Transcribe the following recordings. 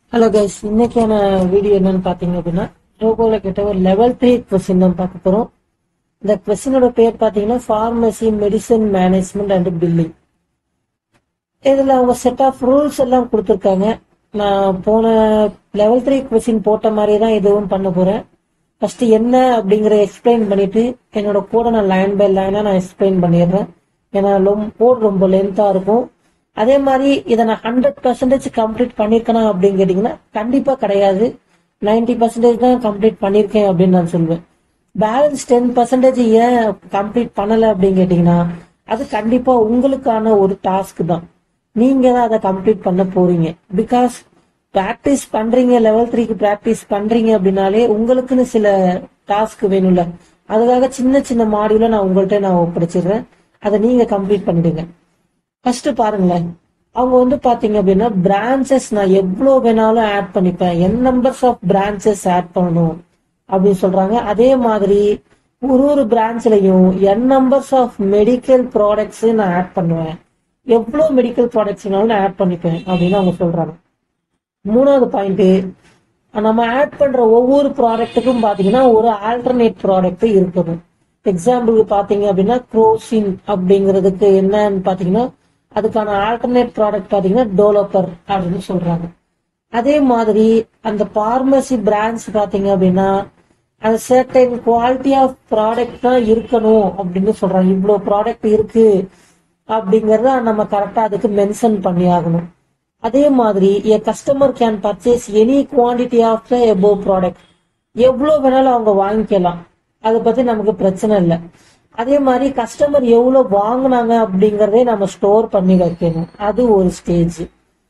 Hello guys இன்னைக்கான video என்னன்னு பாத்தீங்க அப்படின்னா ரோபோல கிட்ட ஒரு லெவல் த்ரீ கொஸ்டின் தான் பார்க்க போறோம் இந்த கொஸ்டினோட பேர் பாத்தீங்கன்னா pharmacy medicine management and billing இதுல அவங்க செட் ஆஃப் ரூல்ஸ் எல்லாம் கொடுத்துருக்காங்க நான் போன லெவல் த்ரீ கொஸ்டின் போட்ட மாதிரி தான் இதுவும் பண்ண போறேன் ஃபர்ஸ்ட் என்ன அப்படிங்கற எக்ஸ்பிளைன் பண்ணிட்டு என்னோட கூட நான் லைன் பை லைனா நான் எக்ஸ்பிளைன் பண்ணிடுறேன் ஏன்னா கோட் ரொம்ப லென்த்தா இருக்கும் அதே மாதிரி இதை நான் ஹண்ட்ரட் பர்சன்டேஜ் கம்ப்ளீட் பண்ணிருக்கேனா அப்படின்னு கேட்டீங்கன்னா கண்டிப்பா கிடையாது நைன்டி பர்சன்டேஜ் தான் கம்ப்ளீட் பண்ணிருக்கேன் அப்படின்னு நான் சொல்லுவேன் பேலன்ஸ் டென் பர்சன்டேஜ் ஏன் கம்ப்ளீட் பண்ணல அப்படின்னு கேட்டீங்கன்னா அது கண்டிப்பா உங்களுக்கான ஒரு டாஸ்க் தான் நீங்க தான் அதை கம்ப்ளீட் பண்ண போறீங்க பிகாஸ் பிராக்டிஸ் பண்றீங்க லெவல் த்ரீக்கு பிராக்டிஸ் பண்றீங்க அப்படின்னாலே உங்களுக்குன்னு சில டாஸ்க் வேணும்ல அதுக்காக சின்ன சின்ன மாடியூல நான் உங்கள்கிட்ட நான் ஒப்படைச்சிடுறேன் அதை நீங்க கம்ப்ளீட் பண்ணிடுங்க ஃபர்ஸ்ட் பாருங்களேன் அவங்க வந்து பாத்தீங்க அப்படின்னா பிரான்ச்சஸ் நான் எவ்வளவு வேணாலும் ஆட் பண்ணிப்பேன் என் நம்பர்ஸ் ஆஃப் பிரான்ச்சஸ் ஆட் பண்ணணும் அப்படின்னு சொல்றாங்க அதே மாதிரி ஒரு ஒரு பிரான்ச்லயும் என் நம்பர்ஸ் ஆஃப் மெடிக்கல் ப்ராடக்ட்ஸ் நான் ஆட் பண்ணுவேன் எவ்வளவு மெடிக்கல் ப்ராடக்ட்ஸ்னாலும் நான் ஆட் பண்ணிப்பேன் அப்படின்னு அவங்க சொல்றாங்க மூணாவது பாயிண்ட் நம்ம ஆட் பண்ற ஒவ்வொரு ப்ராடக்ட்டுக்கும் பாத்தீங்கன்னா ஒரு ஆல்டர்னேட் ப்ராடக்ட் இருக்கணும் எக்ஸாம்பிளுக்கு பாத்தீங்க அப்படின்னா குரோசின் அப்படிங்கிறதுக்கு என்னன்னு பாத்தீங்கன்னா அதுக்கான ஆல்டர்னேட் ப்ராடக்ட் பாத்தீங்கன்னா டெவலப்பர் அப்படின்னு சொல்றாங்க அதே மாதிரி அந்த பார்மசி பிரான்ச் பாத்தீங்க அப்படின்னா அது சர்டன் குவாலிட்டி ஆஃப் ப்ராடக்ட் தான் இருக்கணும் அப்படின்னு சொல்றாங்க இவ்வளவு ப்ராடக்ட் இருக்கு அப்படிங்கறத நம்ம கரெக்டா அதுக்கு மென்ஷன் பண்ணி ஆகணும் அதே மாதிரி a customer can purchase any quantity of the above product எவ்வளவு வேணாலும் அவங்க வாங்கிக்கலாம் அதை பத்தி நமக்கு பிரச்சனை இல்லை அதே மாதிரி கஸ்டமர் எவ்வளவு வாங்கினாங்க அப்படிங்கறதே நம்ம ஸ்டோர் பண்ணி வைக்கணும் அது ஒரு ஸ்டேஜ்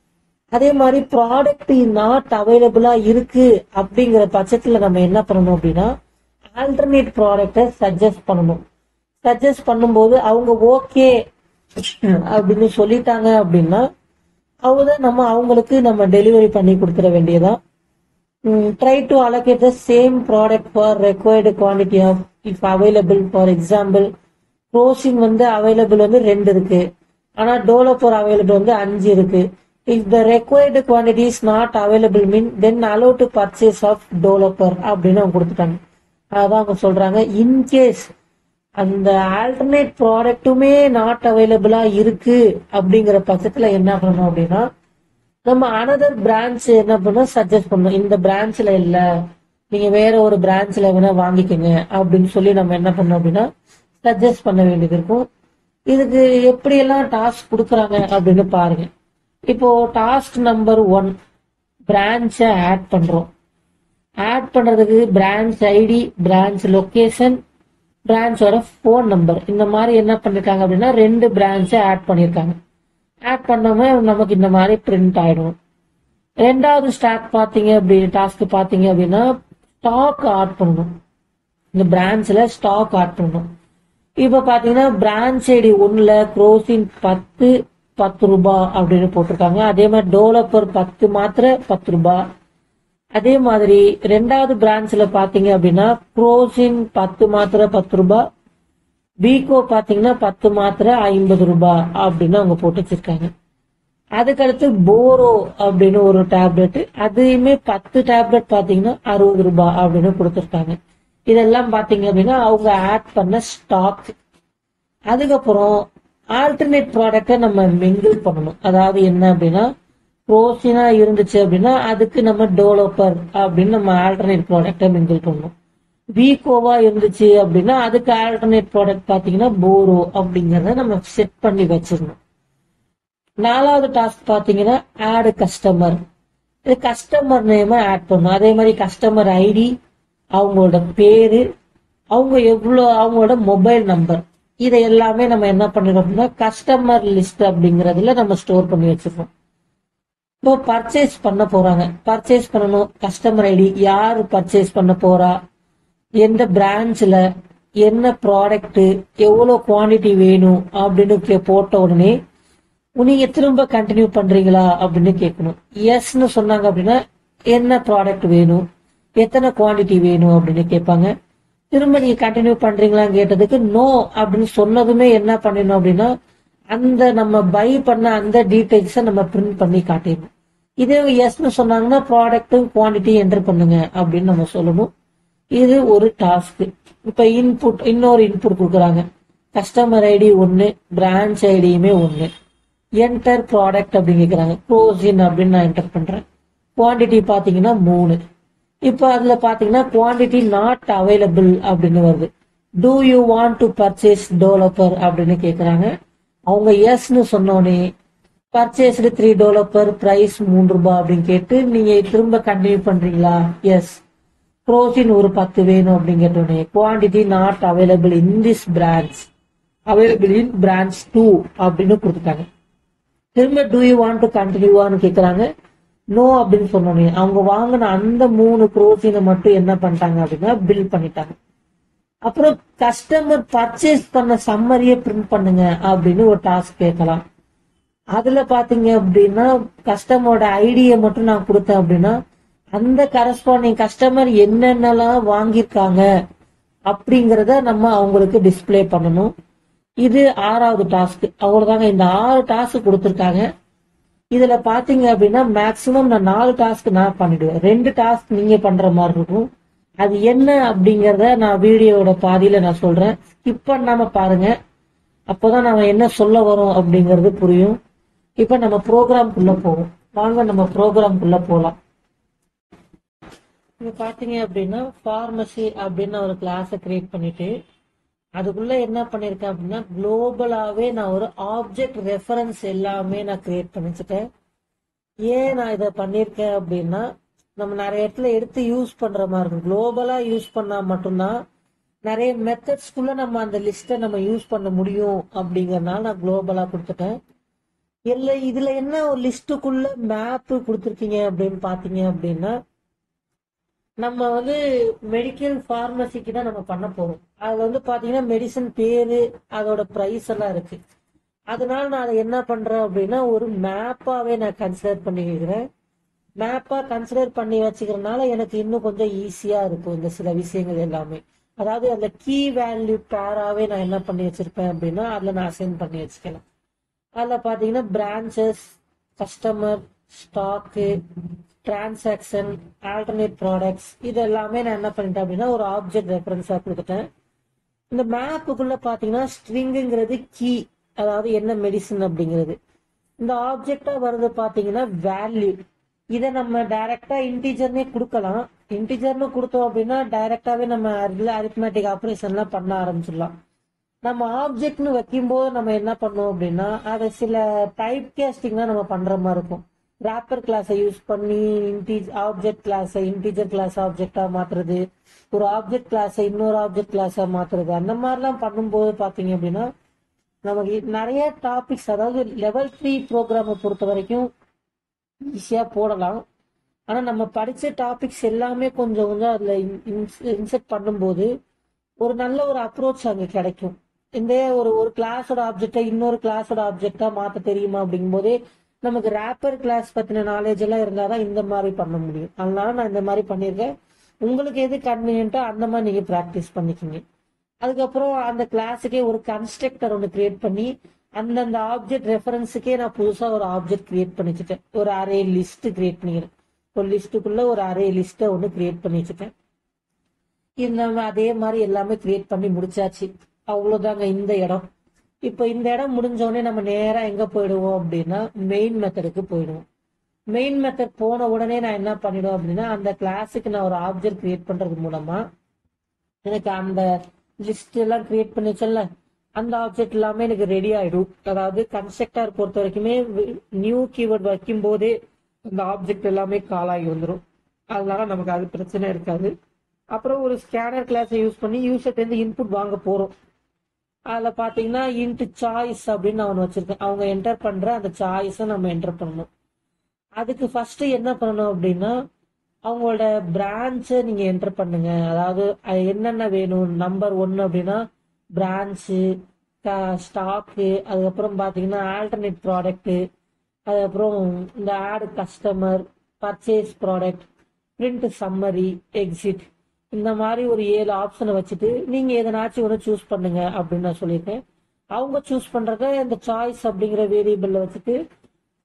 அதே மாதிரி ப்ராடக்ட் நாட் அவைலபிளா இருக்கு அப்படிங்கிற பட்சத்துல நம்ம என்ன பண்ணணும் அப்படின்னா ஆல்டர்னேட் ப்ராடக்ட சஜஸ்ட் பண்ணணும் சஜஸ்ட் பண்ணும்போது அவங்க ஓகே அப்படின்னு சொல்லிட்டாங்க அப்படின்னா அவங்க நம்ம அவங்களுக்கு நம்ம டெலிவரி பண்ணி கொடுத்துட வேண்டியதான் try to allocate the same product for required quantity of if available for example Crocin வந்து அவைலபிள் வந்து ரெண்டு இருக்கு ஆனா டெவலப்பர் அவைலபிள் வந்து அஞ்சு இருக்கு if the required quantity is not available mean then allow to purchase of developer அப்படின்னு அவங்க கொடுத்துட்டாங்க அதான் அவங்க சொல்றாங்க இன்கேஸ் அந்த ஆல்டர்னேட் ப்ராடக்ட்டுமே நாட் அவைலபிளா இருக்கு அப்படிங்கிற பட்சத்துல என்ன பண்ணணும் அப்படின்னா நம்ம அனதர் பிரான்ச் என்ன பண்ணோம் சஜஸ்ட் பண்ணணும் இந்த பிரான்ச்ல இல்ல நீங்க வேற ஒரு பிரான்ச்ல வேணா வாங்கிக்கோங்க அப்படின்னு சொல்லி நம்ம என்ன பண்ணோம் அப்படின்னா சஜஸ்ட் பண்ண வேண்டியது இருக்கும் இதுக்கு எப்படியெல்லாம் டாஸ்க் கொடுக்குறாங்க அப்படின்னு பாருங்க இப்போ டாஸ்க் நம்பர் ஒன் பிரான்ச்சை ஆட் பண்றோம் ஆட் பண்றதுக்கு பிரான்ச் ஐடி பிரான்ச் லொகேஷன் பிரான்ச்சோட ஃபோன் நம்பர் இந்த மாதிரி என்ன பண்ணிருக்காங்க அப்படின்னா ரெண்டு பிரான்ச்சை ஆட் பண்ணிருக்காங்க ஆட் பண்ணாம நமக்கு இந்த மாதிரி பிரிண்ட் ஆயிடும் ரெண்டாவது ஸ்டாக் பாத்தீங்க அப்படி டாஸ்க் பாத்தீங்க அப்படின்னா ஸ்டாக் ஆட் பண்ணணும் இந்த பிரான்ச்ல ஸ்டாக் ஆட் பண்ணணும் இப்ப பாத்தீங்கன்னா பிரான்ச் ஐடி ஒன்னுல க்ரோசின் பத்து பத்து ரூபாய் அப்படின்னு போட்டிருக்காங்க அதே மாதிரி டெவலப்பர் பத்து மாத்திரை பத்து ரூபாய் அதே மாதிரி ரெண்டாவது பிரான்ச்ல பாத்தீங்க அப்படின்னா க்ரோசின் பத்து மாத்திரை பத்து ரூபாய் பீகோ பாத்தீங்கன்னா பத்து மாத்திரை ஐம்பது ரூபாய் அப்படின்னு அவங்க போட்டு வச்சிருக்காங்க அதுக்கடுத்து போரோ அப்படின்னு ஒரு டேப்லெட் அதையுமே பத்து டேப்லெட் பாத்தீங்கன்னா அறுபது ரூபாய் அப்படின்னு கொடுத்துருக்காங்க இதெல்லாம் பாத்தீங்க அப்படின்னா அவங்க ஆட் பண்ண ஸ்டாக் அதுக்கப்புறம் ஆல்டர்னேட் ப்ராடக்டை நம்ம மிங்கிள் பண்ணணும் அதாவது என்ன அப்படின்னா ப்ரோசினா இருந்துச்சு அப்படின்னா அதுக்கு நம்ம டெவலப்பர் அப்படின்னு நம்ம ஆல்டர்னேட் ப்ராடக்டை மிங்கிள் பண்ணணும் வீகோவா இருந்துச்சு அப்படின்னா அதுக்கு ஆல்டர்னேட் ப்ராடக்ட் பாத்தீங்கன்னா போரோ அப்படிங்கறத நம்ம செட் பண்ணி வச்சிடணும் நாலாவது டாஸ்க் பாத்தீங்கன்னா ஆட் கஸ்டமர் இது கஸ்டமர் நேம ஆட் பண்ணணும் அதே மாதிரி கஸ்டமர் ஐடி அவங்களோட பேரு அவங்க எவ்வளோ அவங்களோட மொபைல் நம்பர் இதை எல்லாமே நம்ம என்ன பண்ணிடணும் அப்படின்னா கஸ்டமர் லிஸ்ட் அப்படிங்கறதுல நம்ம ஸ்டோர் பண்ணி வச்சிருக்கோம் இப்போ பர்ச்சேஸ் பண்ண போறாங்க பர்ச்சேஸ் பண்ணணும் கஸ்டமர் ஐடி யாரு பர்ச்சேஸ் பண்ண போறா எந்த பிரான்ச்ல என்ன ப்ராடக்ட் எவ்வளவு குவான்டிட்டி வேணும் அப்படின்னு கே- போட்ட உடனே நீங்க திரும்ப கண்டினியூ பண்றீங்களா அப்படின்னு கேட்கணும் எஸ்ன்னு சொன்னாங்க அப்படின்னா என்ன ப்ராடக்ட் வேணும் எத்தனை குவான்டிட்டி வேணும் அப்படின்னு கேட்பாங்க திரும்ப நீங்க கண்டினியூ பண்றீங்களான்னு கேட்டதுக்கு நோ அப்படின்னு சொன்னதுமே என்ன பண்ணணும் அப்படின்னா அந்த நம்ம பை பண்ண அந்த டீடைல்ஸை நம்ம பிரிண்ட் பண்ணி காட்டிடணும் இதே எஸ்னு சொன்னாங்கன்னா ப்ராடக்ட்டும் குவான்டிட்டி என்டர் பண்ணுங்க அப்படின்னு நம்ம சொல்லணும் இது ஒரு டாஸ்க் இப்ப இன்புட் இன்னொரு இன்புட் கொடுக்குறாங்க கஸ்டமர் ஐடி ஒன்னு பிரான்ச் ஐடியுமே ஒன்னு என்டர் ப்ராடக்ட் அப்படின்னு கேக்குறாங்க க்ளோசின் அப்படின்னு நான் என்டர் பண்றேன் குவான்டிட்டி பாத்தீங்கன்னா மூணு இப்போ அதுல பாத்தீங்கன்னா குவான்டிட்டி நாட் அவைலபிள் அப்படின்னு வருது do you want to purchase developer அப்படின்னு கேக்குறாங்க அவங்க எஸ்னு சொன்னோடனே பர்ச்சேஸ்டு த்ரீ டெவலப்பர் பிரைஸ் மூணு ரூபாய் அப்படின்னு கேட்டு நீங்க திரும்ப கண்டினியூ பண்றீங்களா எஸ் ப்ரோசின் ஒரு பத்து வேணும் அப்படின்னு கேட்டோடனே quantity not available in this branch available in branch two அப்படின்னு கொடுத்துட்டாங்க திரும்ப டூ யூ வாண்ட் டு கண்டினியூவான்னு கேக்குறாங்க நோ அப்படின்னு சொன்னோன்னே அவங்க வாங்கின அந்த மூணு ப்ரோசீனை மட்டும் என்ன பண்ணிட்டாங்க அப்படின்னா பில் பண்ணிட்டாங்க அப்புறம் கஸ்டமர் பர்ச்சேஸ் பண்ண சம்மரியை பிரிண்ட் பண்ணுங்க அப்படின்னு ஒரு டாஸ்க் கேட்கலாம் அதுல பாத்தீங்க அப்படின்னா கஸ்டமரோட ஐடியை மட்டும் நான் கொடுத்தேன் அப்படின்னா அந்த கரஸ்பாண்டிங் கஸ்டமர் என்னென்னலாம் வாங்கியிருக்காங்க அப்படிங்கறத நம்ம அவங்களுக்கு டிஸ்ப்ளே பண்ணணும் இது ஆறாவது டாஸ்க் அவ்வளவுதாங்க இந்த ஆறு டாஸ்க் கொடுத்துருக்காங்க இதுல பாத்தீங்க அப்படின்னா மேக்சிமம் நான் நாலு டாஸ்க் நான் பண்ணிடுவேன் ரெண்டு டாஸ்க் நீங்க பண்ற மாதிரி இருக்கும் அது என்ன அப்படிங்கறத நான் வீடியோவோட பாதியில நான் சொல்றேன் ஸ்கிப் பண்ணாம பாருங்க அப்போதான் நம்ம என்ன சொல்ல வரோம் அப்படிங்கறது புரியும் இப்ப நம்ம ப்ரோக்ராம்குள்ள போவோம் வாங்க நம்ம ப்ரோக்ராம்குள்ள போலாம் இப்ப பாத்தீங்க அப்படின்னா ஃபார்மசி அப்படின்னு ஒரு கிளாஸை கிரியேட் பண்ணிட்டு அதுக்குள்ள என்ன பண்ணிருக்கேன் அப்படின்னா குளோபலாவே நான் ஒரு ஆப்ஜெக்ட் ரெஃபரன்ஸ் எல்லாமே நான் கிரியேட் பண்ணி வச்சுட்டேன் ஏன் நான் இதை பண்ணிருக்கேன் அப்படின்னா நம்ம நிறைய இடத்துல எடுத்து யூஸ் பண்ற மாதிரி இருக்கும் குளோபலா யூஸ் பண்ணா மட்டும்தான் நிறைய மெத்தட்ஸ்குள்ள நம்ம அந்த லிஸ்ட்டை நம்ம யூஸ் பண்ண முடியும் அப்படிங்கறதுனால நான் குளோபலா கொடுத்துட்டேன் இல்ல இதுல என்ன ஒரு லிஸ்ட்டுக்குள்ள மேப் கொடுத்துருக்கீங்க அப்படின்னு பாத்தீங்க அப்படின்னா நம்ம வந்து மெடிக்கல் ஃபார்மசிக்கு தான் நம்ம பண்ண போறோம் அது வந்து பாத்தீங்கன்னா மெடிசன் பேரு அதோட பிரைஸ் எல்லாம் இருக்கு அதனால நான் அதை என்ன பண்றேன் அப்படின்னா ஒரு மேப்பாவே நான் கன்சிடர் பண்ணிக்கிறேன் மேப்பா கன்சிடர் பண்ணி வச்சுக்கிறதுனால எனக்கு இன்னும் கொஞ்சம் ஈஸியா இருக்கும் இந்த சில விஷயங்கள் எல்லாமே அதாவது அந்த கீ வேல்யூ பேராவே நான் என்ன பண்ணி வச்சிருப்பேன் அப்படின்னா அதுல நான் அசைன் பண்ணி வச்சுக்கலாம் அதுல பாத்தீங்கன்னா branches customer stock transaction alternate products இது எல்லாமே நான் என்ன பண்ணிட்டேன் அப்படின்னா ஒரு ஆப்ஜெக்ட் ரெஃபரன்ஸா கொடுத்துட்டேன் இந்த மேப்புக்குள்ள பாத்தீங்கன்னா ஸ்ட்ரிங்குங்கிறது கீ அதாவது என்ன மெடிசன் அப்படிங்கிறது இந்த ஆப்ஜெக்டா வருது பாத்தீங்கன்னா வேல்யூ இதை நம்ம டைரக்டா இன்டீஜர்னே கொடுக்கலாம் இன்டீஜர்னு கொடுத்தோம் அப்படின்னா டைரக்டாவே நம்ம அரித்மேட்டிக் ஆப்ரேஷன்லாம் பண்ண ஆரம்பிச்சிடலாம் நம்ம ஆப்ஜெக்ட்னு வைக்கும்போது நம்ம என்ன பண்ணுவோம் அப்படின்னா அதை சில டைப் கேஸ்டிங்லாம் நம்ம பண்ற மாதிரி இருக்கும் ராப்பர் கிளாஸை யூஸ் பண்ணி இன்டீஜ் ஆப்ஜெக்ட் கிளாஸை இன்டீஜர் கிளாஸ் ஆப்ஜெக்டா மாத்துறது ஒரு ஆப்ஜெக்ட் கிளாஸை இன்னொரு ஆப்ஜெக்ட் கிளாஸா மாத்துறது அந்த மாதிரிலாம் பண்ணும்போது பாத்தீங்க அப்படின்னா நமக்கு நிறைய டாபிக்ஸ் அதாவது லெவல் த்ரீ ப்ரோக்ராமை பொறுத்த வரைக்கும் ஈஸியா போடலாம் ஆனா நம்ம படிச்ச டாபிக்ஸ் எல்லாமே கொஞ்சம் கொஞ்சம் அதுல இன்செர்ட் பண்ணும்போது ஒரு நல்ல ஒரு அப்ரோச் அங்க கிடைக்கும் இந்த ஒரு ஒரு கிளாஸோட ஆப்ஜெக்டை இன்னொரு கிளாஸோட ஆப்ஜெக்டா மாத்த தெரியுமா அப்படிங்கும் போதே நமக்கு ரேப்பர் கிளாஸ் பத்தின நாலேஜ் எல்லாம் இருந்தாதான் இந்த மாதிரி பண்ண முடியும் அதனால நான் இந்த மாதிரி பண்ணியிருக்கேன் உங்களுக்கு எது கன்வீனியன்ட்டோ அந்த மாதிரி நீங்க ப்ராக்டிஸ் பண்ணிக்கோங்க அதுக்கப்புறம் அந்த கிளாஸுக்கே ஒரு கன்ஸ்ட்ரக்டர் ஒன்று கிரியேட் பண்ணி அந்தந்த ஆப்ஜெக்ட் ரெஃபரன்ஸுக்கே நான் புதுசா ஒரு ஆப்ஜெக்ட் கிரியேட் பண்ணி வச்சுட்டேன் ஒரு அரே லிஸ்ட் கிரியேட் பண்ணிக்கிறேன் ஒரு லிஸ்ட்டுக்குள்ள ஒரு அரே லிஸ்ட்டை ஒன்று கிரியேட் பண்ணி வச்சுட்டேன் இது நம்ம அதே மாதிரி எல்லாமே கிரியேட் பண்ணி முடிச்சாச்சு அவ்வளவுதாங்க இந்த இடம் இப்போ இந்த இடம் முடிஞ்ச உடனே நம்ம நேரா எங்க போயிடுவோம் அப்படின்னா மெயின் மெத்தடுக்கு போயிடுவோம் மெயின் மெத்தட் போன உடனே நான் என்ன பண்ணிடுவேன் அப்படின்னா அந்த கிளாஸுக்கு நான் ஒரு ஆப்ஜெக்ட் கிரியேட் பண்றது மூலமா எனக்கு அந்த லிஸ்ட் எல்லாம் கிரியேட் பண்ணி வச்சல அந்த ஆப்ஜெக்ட் எல்லாமே எனக்கு ரெடி ஆயிடும் அதாவது கன்ஸ்ட்ரக்டர் பொறுத்த வரைக்குமே நியூ கீவேர்ட் வைக்கும் போதே அந்த ஆப்ஜெக்ட் எல்லாமே கால் ஆகி வந்துடும் அதனால நமக்கு அது பிரச்சனை இருக்காது அப்புறம் ஒரு ஸ்கேனர் கிளாஸை யூஸ் பண்ணி யூசர்ட்ட இருந்து இன்புட் வாங்க போறோம் அதுல பாத்தீங்கன்னா இன்ட் சாய்ஸ் அப்படின்னு நான் ஒன்று வச்சிருக்கேன் அவங்க என்டர் பண்ற அந்த சாய்ஸை நம்ம என்டர் பண்ணணும் அதுக்கு ஃபர்ஸ்ட் என்ன பண்ணணும் அப்படின்னா அவங்களோட பிரான்ச்சை நீங்க என்டர் பண்ணுங்க அதாவது அது என்னென்ன வேணும் நம்பர் ஒன்னு அப்படின்னா பிரான்ச்சு ஸ்டாக்கு அதுக்கப்புறம் பாத்தீங்கன்னா ஆல்டர்னேட் ப்ராடக்ட் அதுக்கப்புறம் இந்த add customer purchase product print summary exit இந்த மாதிரி ஒரு ஏழு ஆப்ஷனை வச்சுட்டு நீங்க எதனாச்சும் ஒன்று சூஸ் பண்ணுங்க அப்படின்னு நான் சொல்லியிருக்கேன் அவங்க சூஸ் பண்றத இந்த சாய்ஸ் அப்படிங்கிற வேரியபிள்ல வச்சுட்டு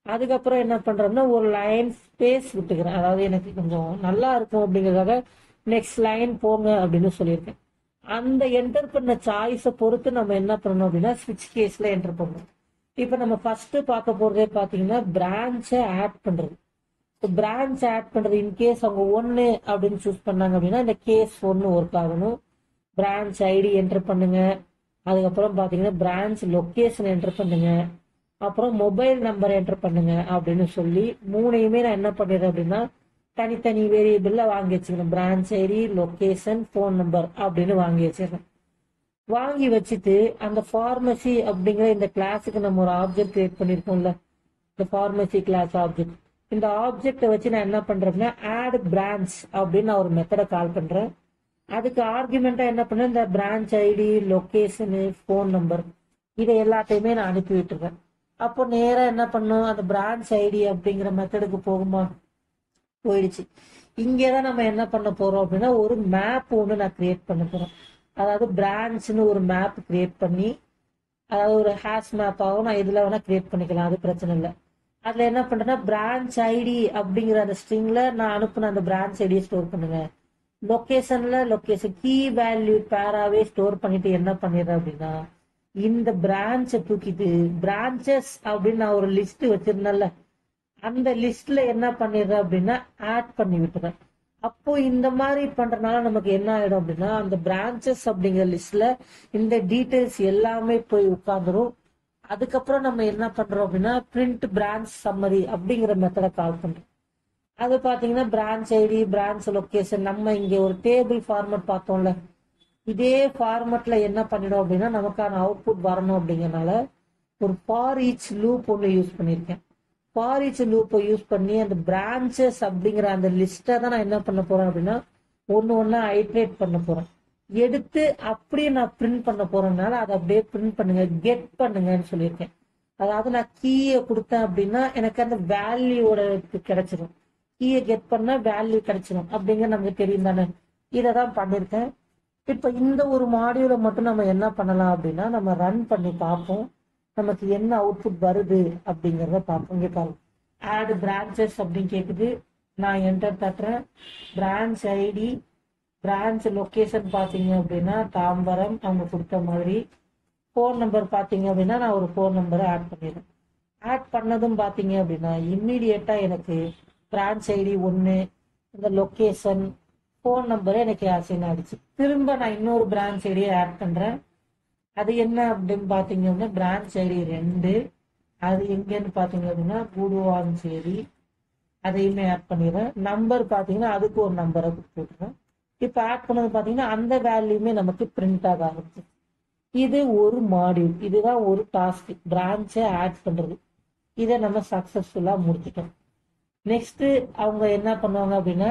அதுக்கப்புறம் என்ன பண்றோம்னா ஒரு லைன் ஸ்பேஸ் விட்டுக்கிறேன் அதாவது எனக்கு கொஞ்சம் நல்லா இருக்கும் அப்படிங்கறதுக்காக நெக்ஸ்ட் லைன் போங்க அப்படின்னு சொல்லியிருக்கேன் அந்த என்டர் பண்ண சாய்ஸை பொறுத்து நம்ம என்ன பண்ணணும் அப்படின்னா ஸ்விட்ச் கேஸ்ல என்டர் பண்ணணும் இப்ப நம்ம ஃபர்ஸ்ட் பார்க்க போறதே பாத்தீங்கன்னா பிரான்ச்சை ஆட் பண்றது பிரான்ச் ஆட் பண்றது இன்கேஸ் அவங்க ஒன்னு அப்படின்னு சூஸ் பண்ணாங்க அப்படின்னா இந்த கேஸ் ஒன்னு ஒர்க் ஆகணும் பிரான்ச் ஐடி என்டர் பண்ணுங்க அதுக்கப்புறம் பாத்தீங்கன்னா பிரான்ச் லொகேஷன் என்டர் பண்ணுங்க அப்புறம் மொபைல் நம்பர் என்டர் பண்ணுங்க அப்படின்னு சொல்லி மூணையுமே நான் என்ன பண்ணிடுறேன் அப்படின்னா தனித்தனி வேரியபிள்ல வாங்கி வச்சுக்கிறேன் branch ID location phone number அப்படின்னு வாங்கி வச்சிடுறேன் வாங்கி வச்சுட்டு அந்த ஃபார்மசி அப்படிங்கிற இந்த கிளாஸுக்கு நம்ம ஒரு ஆப்ஜெக்ட் கிரியேட் பண்ணிருக்கோம்ல இந்த ஃபார்மசி கிளாஸ் ஆப்ஜெக்ட் இந்த ஆப்ஜெக்டை வச்சு நான் என்ன பண்றேன்னா ஆட் பிரான்ச் அப்படின்னு நான் ஒரு மெத்தடை கால் பண்றேன் அதுக்கு ஆர்குமெண்டா என்ன பண்ணேன் இந்த branch ID location phone number இதை எல்லாத்தையுமே நான் அனுப்பி விட்டுருக்கேன் அப்போ நேரா என்ன பண்ணும் அந்த பிரான்ச் ஐடி அப்படிங்கிற மெத்தடுக்கு போகுமா போயிடுச்சு இங்கதான் நம்ம என்ன பண்ண போறோம் அப்படின்னா ஒரு மேப் ஒன்று நான் கிரியேட் பண்ண போறேன் அதாவது பிரான்ச்னு ஒரு மேப் கிரியேட் பண்ணி அதாவது ஒரு ஹேஷ் மேப்பாகவும் நான் இதுல வேணா கிரியேட் பண்ணிக்கலாம் அது பிரச்சனை இல்லை அதுல என்ன பண்றேன்னா பிரான்ச் ஐடி அப்படிங்கிற அந்த ஸ்ட்ரிங்ல நான் அனுப்புன அந்த பிரான்ச் ஐடியை ஸ்டோர் பண்ணுங்க லொகேஷன்ல லொகேஷன் கீ வேல்யூ பேராவே ஸ்டோர் பண்ணிட்டு என்ன பண்ணிடுறேன் அப்படின்னா இந்த பிரான்ச்சை தூக்கிட்டு பிரான்ச்சஸ் அப்படின்னு நான் ஒரு லிஸ்ட் வச்சிருந்தேன்ல அந்த லிஸ்ட்ல என்ன பண்ணிடுறேன் அப்படின்னா ஆட் பண்ணி விட்டுறேன் அப்போ இந்த மாதிரி பண்றதுனால நமக்கு என்ன ஆயிடும் அப்படின்னா அந்த பிரான்ச்சஸ் அப்படிங்கிற லிஸ்ட்ல இந்த டீடைல்ஸ் எல்லாமே போய் உட்காந்துரும் அதுக்கப்புறம் நம்ம என்ன பண்றோம் அப்படின்னா பிரிண்ட் பிரான்ச் சம்மரி அப்படிங்கிற மெத்தடை கால் பண்றோம் அது பாத்தீங்கன்னா பிரான்ச் ஐடி பிரான்ச் லொகேஷன் நம்ம இங்க ஒரு டேபிள் ஃபார்மட் பார்த்தோம்ல இதே ஃபார்மட்ல என்ன பண்ணிடும் அப்படின்னா நமக்கான அவுட்புட் வரணும் அப்படிங்கறனால ஒரு ஃபார் ஈச் லூப் ஒன்று யூஸ் பண்ணியிருக்கேன் ஃபார் ஈச் லூப்பை யூஸ் பண்ணி அந்த பிரான்ச்சஸ் அப்படிங்கிற அந்த லிஸ்ட்டை தான் நான் என்ன பண்ண போறேன் அப்படின்னா ஒன்னு ஒன்னா ஐட்ரேட் பண்ண போறேன் எடுத்து அப்படியே நான் பிரிண்ட் பண்ண போறேனால அதை அப்படியே பிரிண்ட் பண்ணுங்க கெட் பண்ணுங்கன்னு சொல்லியிருக்கேன் அதாவது நான் கீயை கொடுத்தேன் அப்படின்னா எனக்கு அந்த வேல்யூவோட கிடைச்சிடும் கீயை கெட் பண்ணா வேல்யூ கிடைச்சிடும் அப்படிங்கிற நமக்கு தெரியும் தானே இதை தான் பண்ணியிருக்கேன் இப்ப இந்த ஒரு மாடியூலை மட்டும் நம்ம என்ன பண்ணலாம் அப்படின்னா நம்ம ரன் பண்ணி பார்ப்போம் நமக்கு என்ன அவுட்புட் வருது அப்படிங்கறத பார்ப்போம் இங்க பாருங்க ஆட் பிரான்ச்சஸ் அப்படின்னு கேக்குது நான் என்டர் தட்டுறேன் பிரான்ச் ஐடி பிரான்ச் லொகேஷன் பாத்தீங்க அப்படின்னா தாம்பரம் அவங்க கொடுத்த மாதிரி ஃபோன் நம்பர் பாத்தீங்க அப்படின்னா நான் ஒரு ஃபோன் நம்பரை ஆட் பண்ணிடுறேன் ஆட் பண்ணதும் பாத்தீங்க அப்படின்னா இம்மிடியட்டா எனக்கு பிரான்ச் ஐடி ஒன்னு இந்த லொகேஷன் ஃபோன் நம்பர் எனக்கு அசைன் ஆயிடுச்சு திரும்ப நான் இன்னொரு பிரான்ச் ஐடியை ஆட் பண்றேன் அது என்ன அப்படின்னு பாத்தீங்க அப்படின்னா பிரான்ச் ஐடி ரெண்டு அது எங்கன்னு பாத்தீங்க அப்படின்னா கூடுவாஞ்சேரி அதையுமே ஆட் பண்ணிடுறேன் நம்பர் பாத்தீங்கன்னா அதுக்கு ஒரு நம்பரை கொடுத்துருக்கேன் இப்ப ஆட் பண்ணது பாத்தீங்கன்னா அந்த வேல்யூமே நமக்கு பிரிண்ட் ஆக ஆரம்பிச்சு இது ஒரு மாடியூல் இதுதான் ஒரு டாஸ்க் பிரான்ச்சை ஆட் பண்றது இதை நம்ம சக்சஸ்ஃபுல்லா முடிச்சிட்டோம் நெக்ஸ்ட் அவங்க என்ன பண்ணுவாங்க அப்படின்னா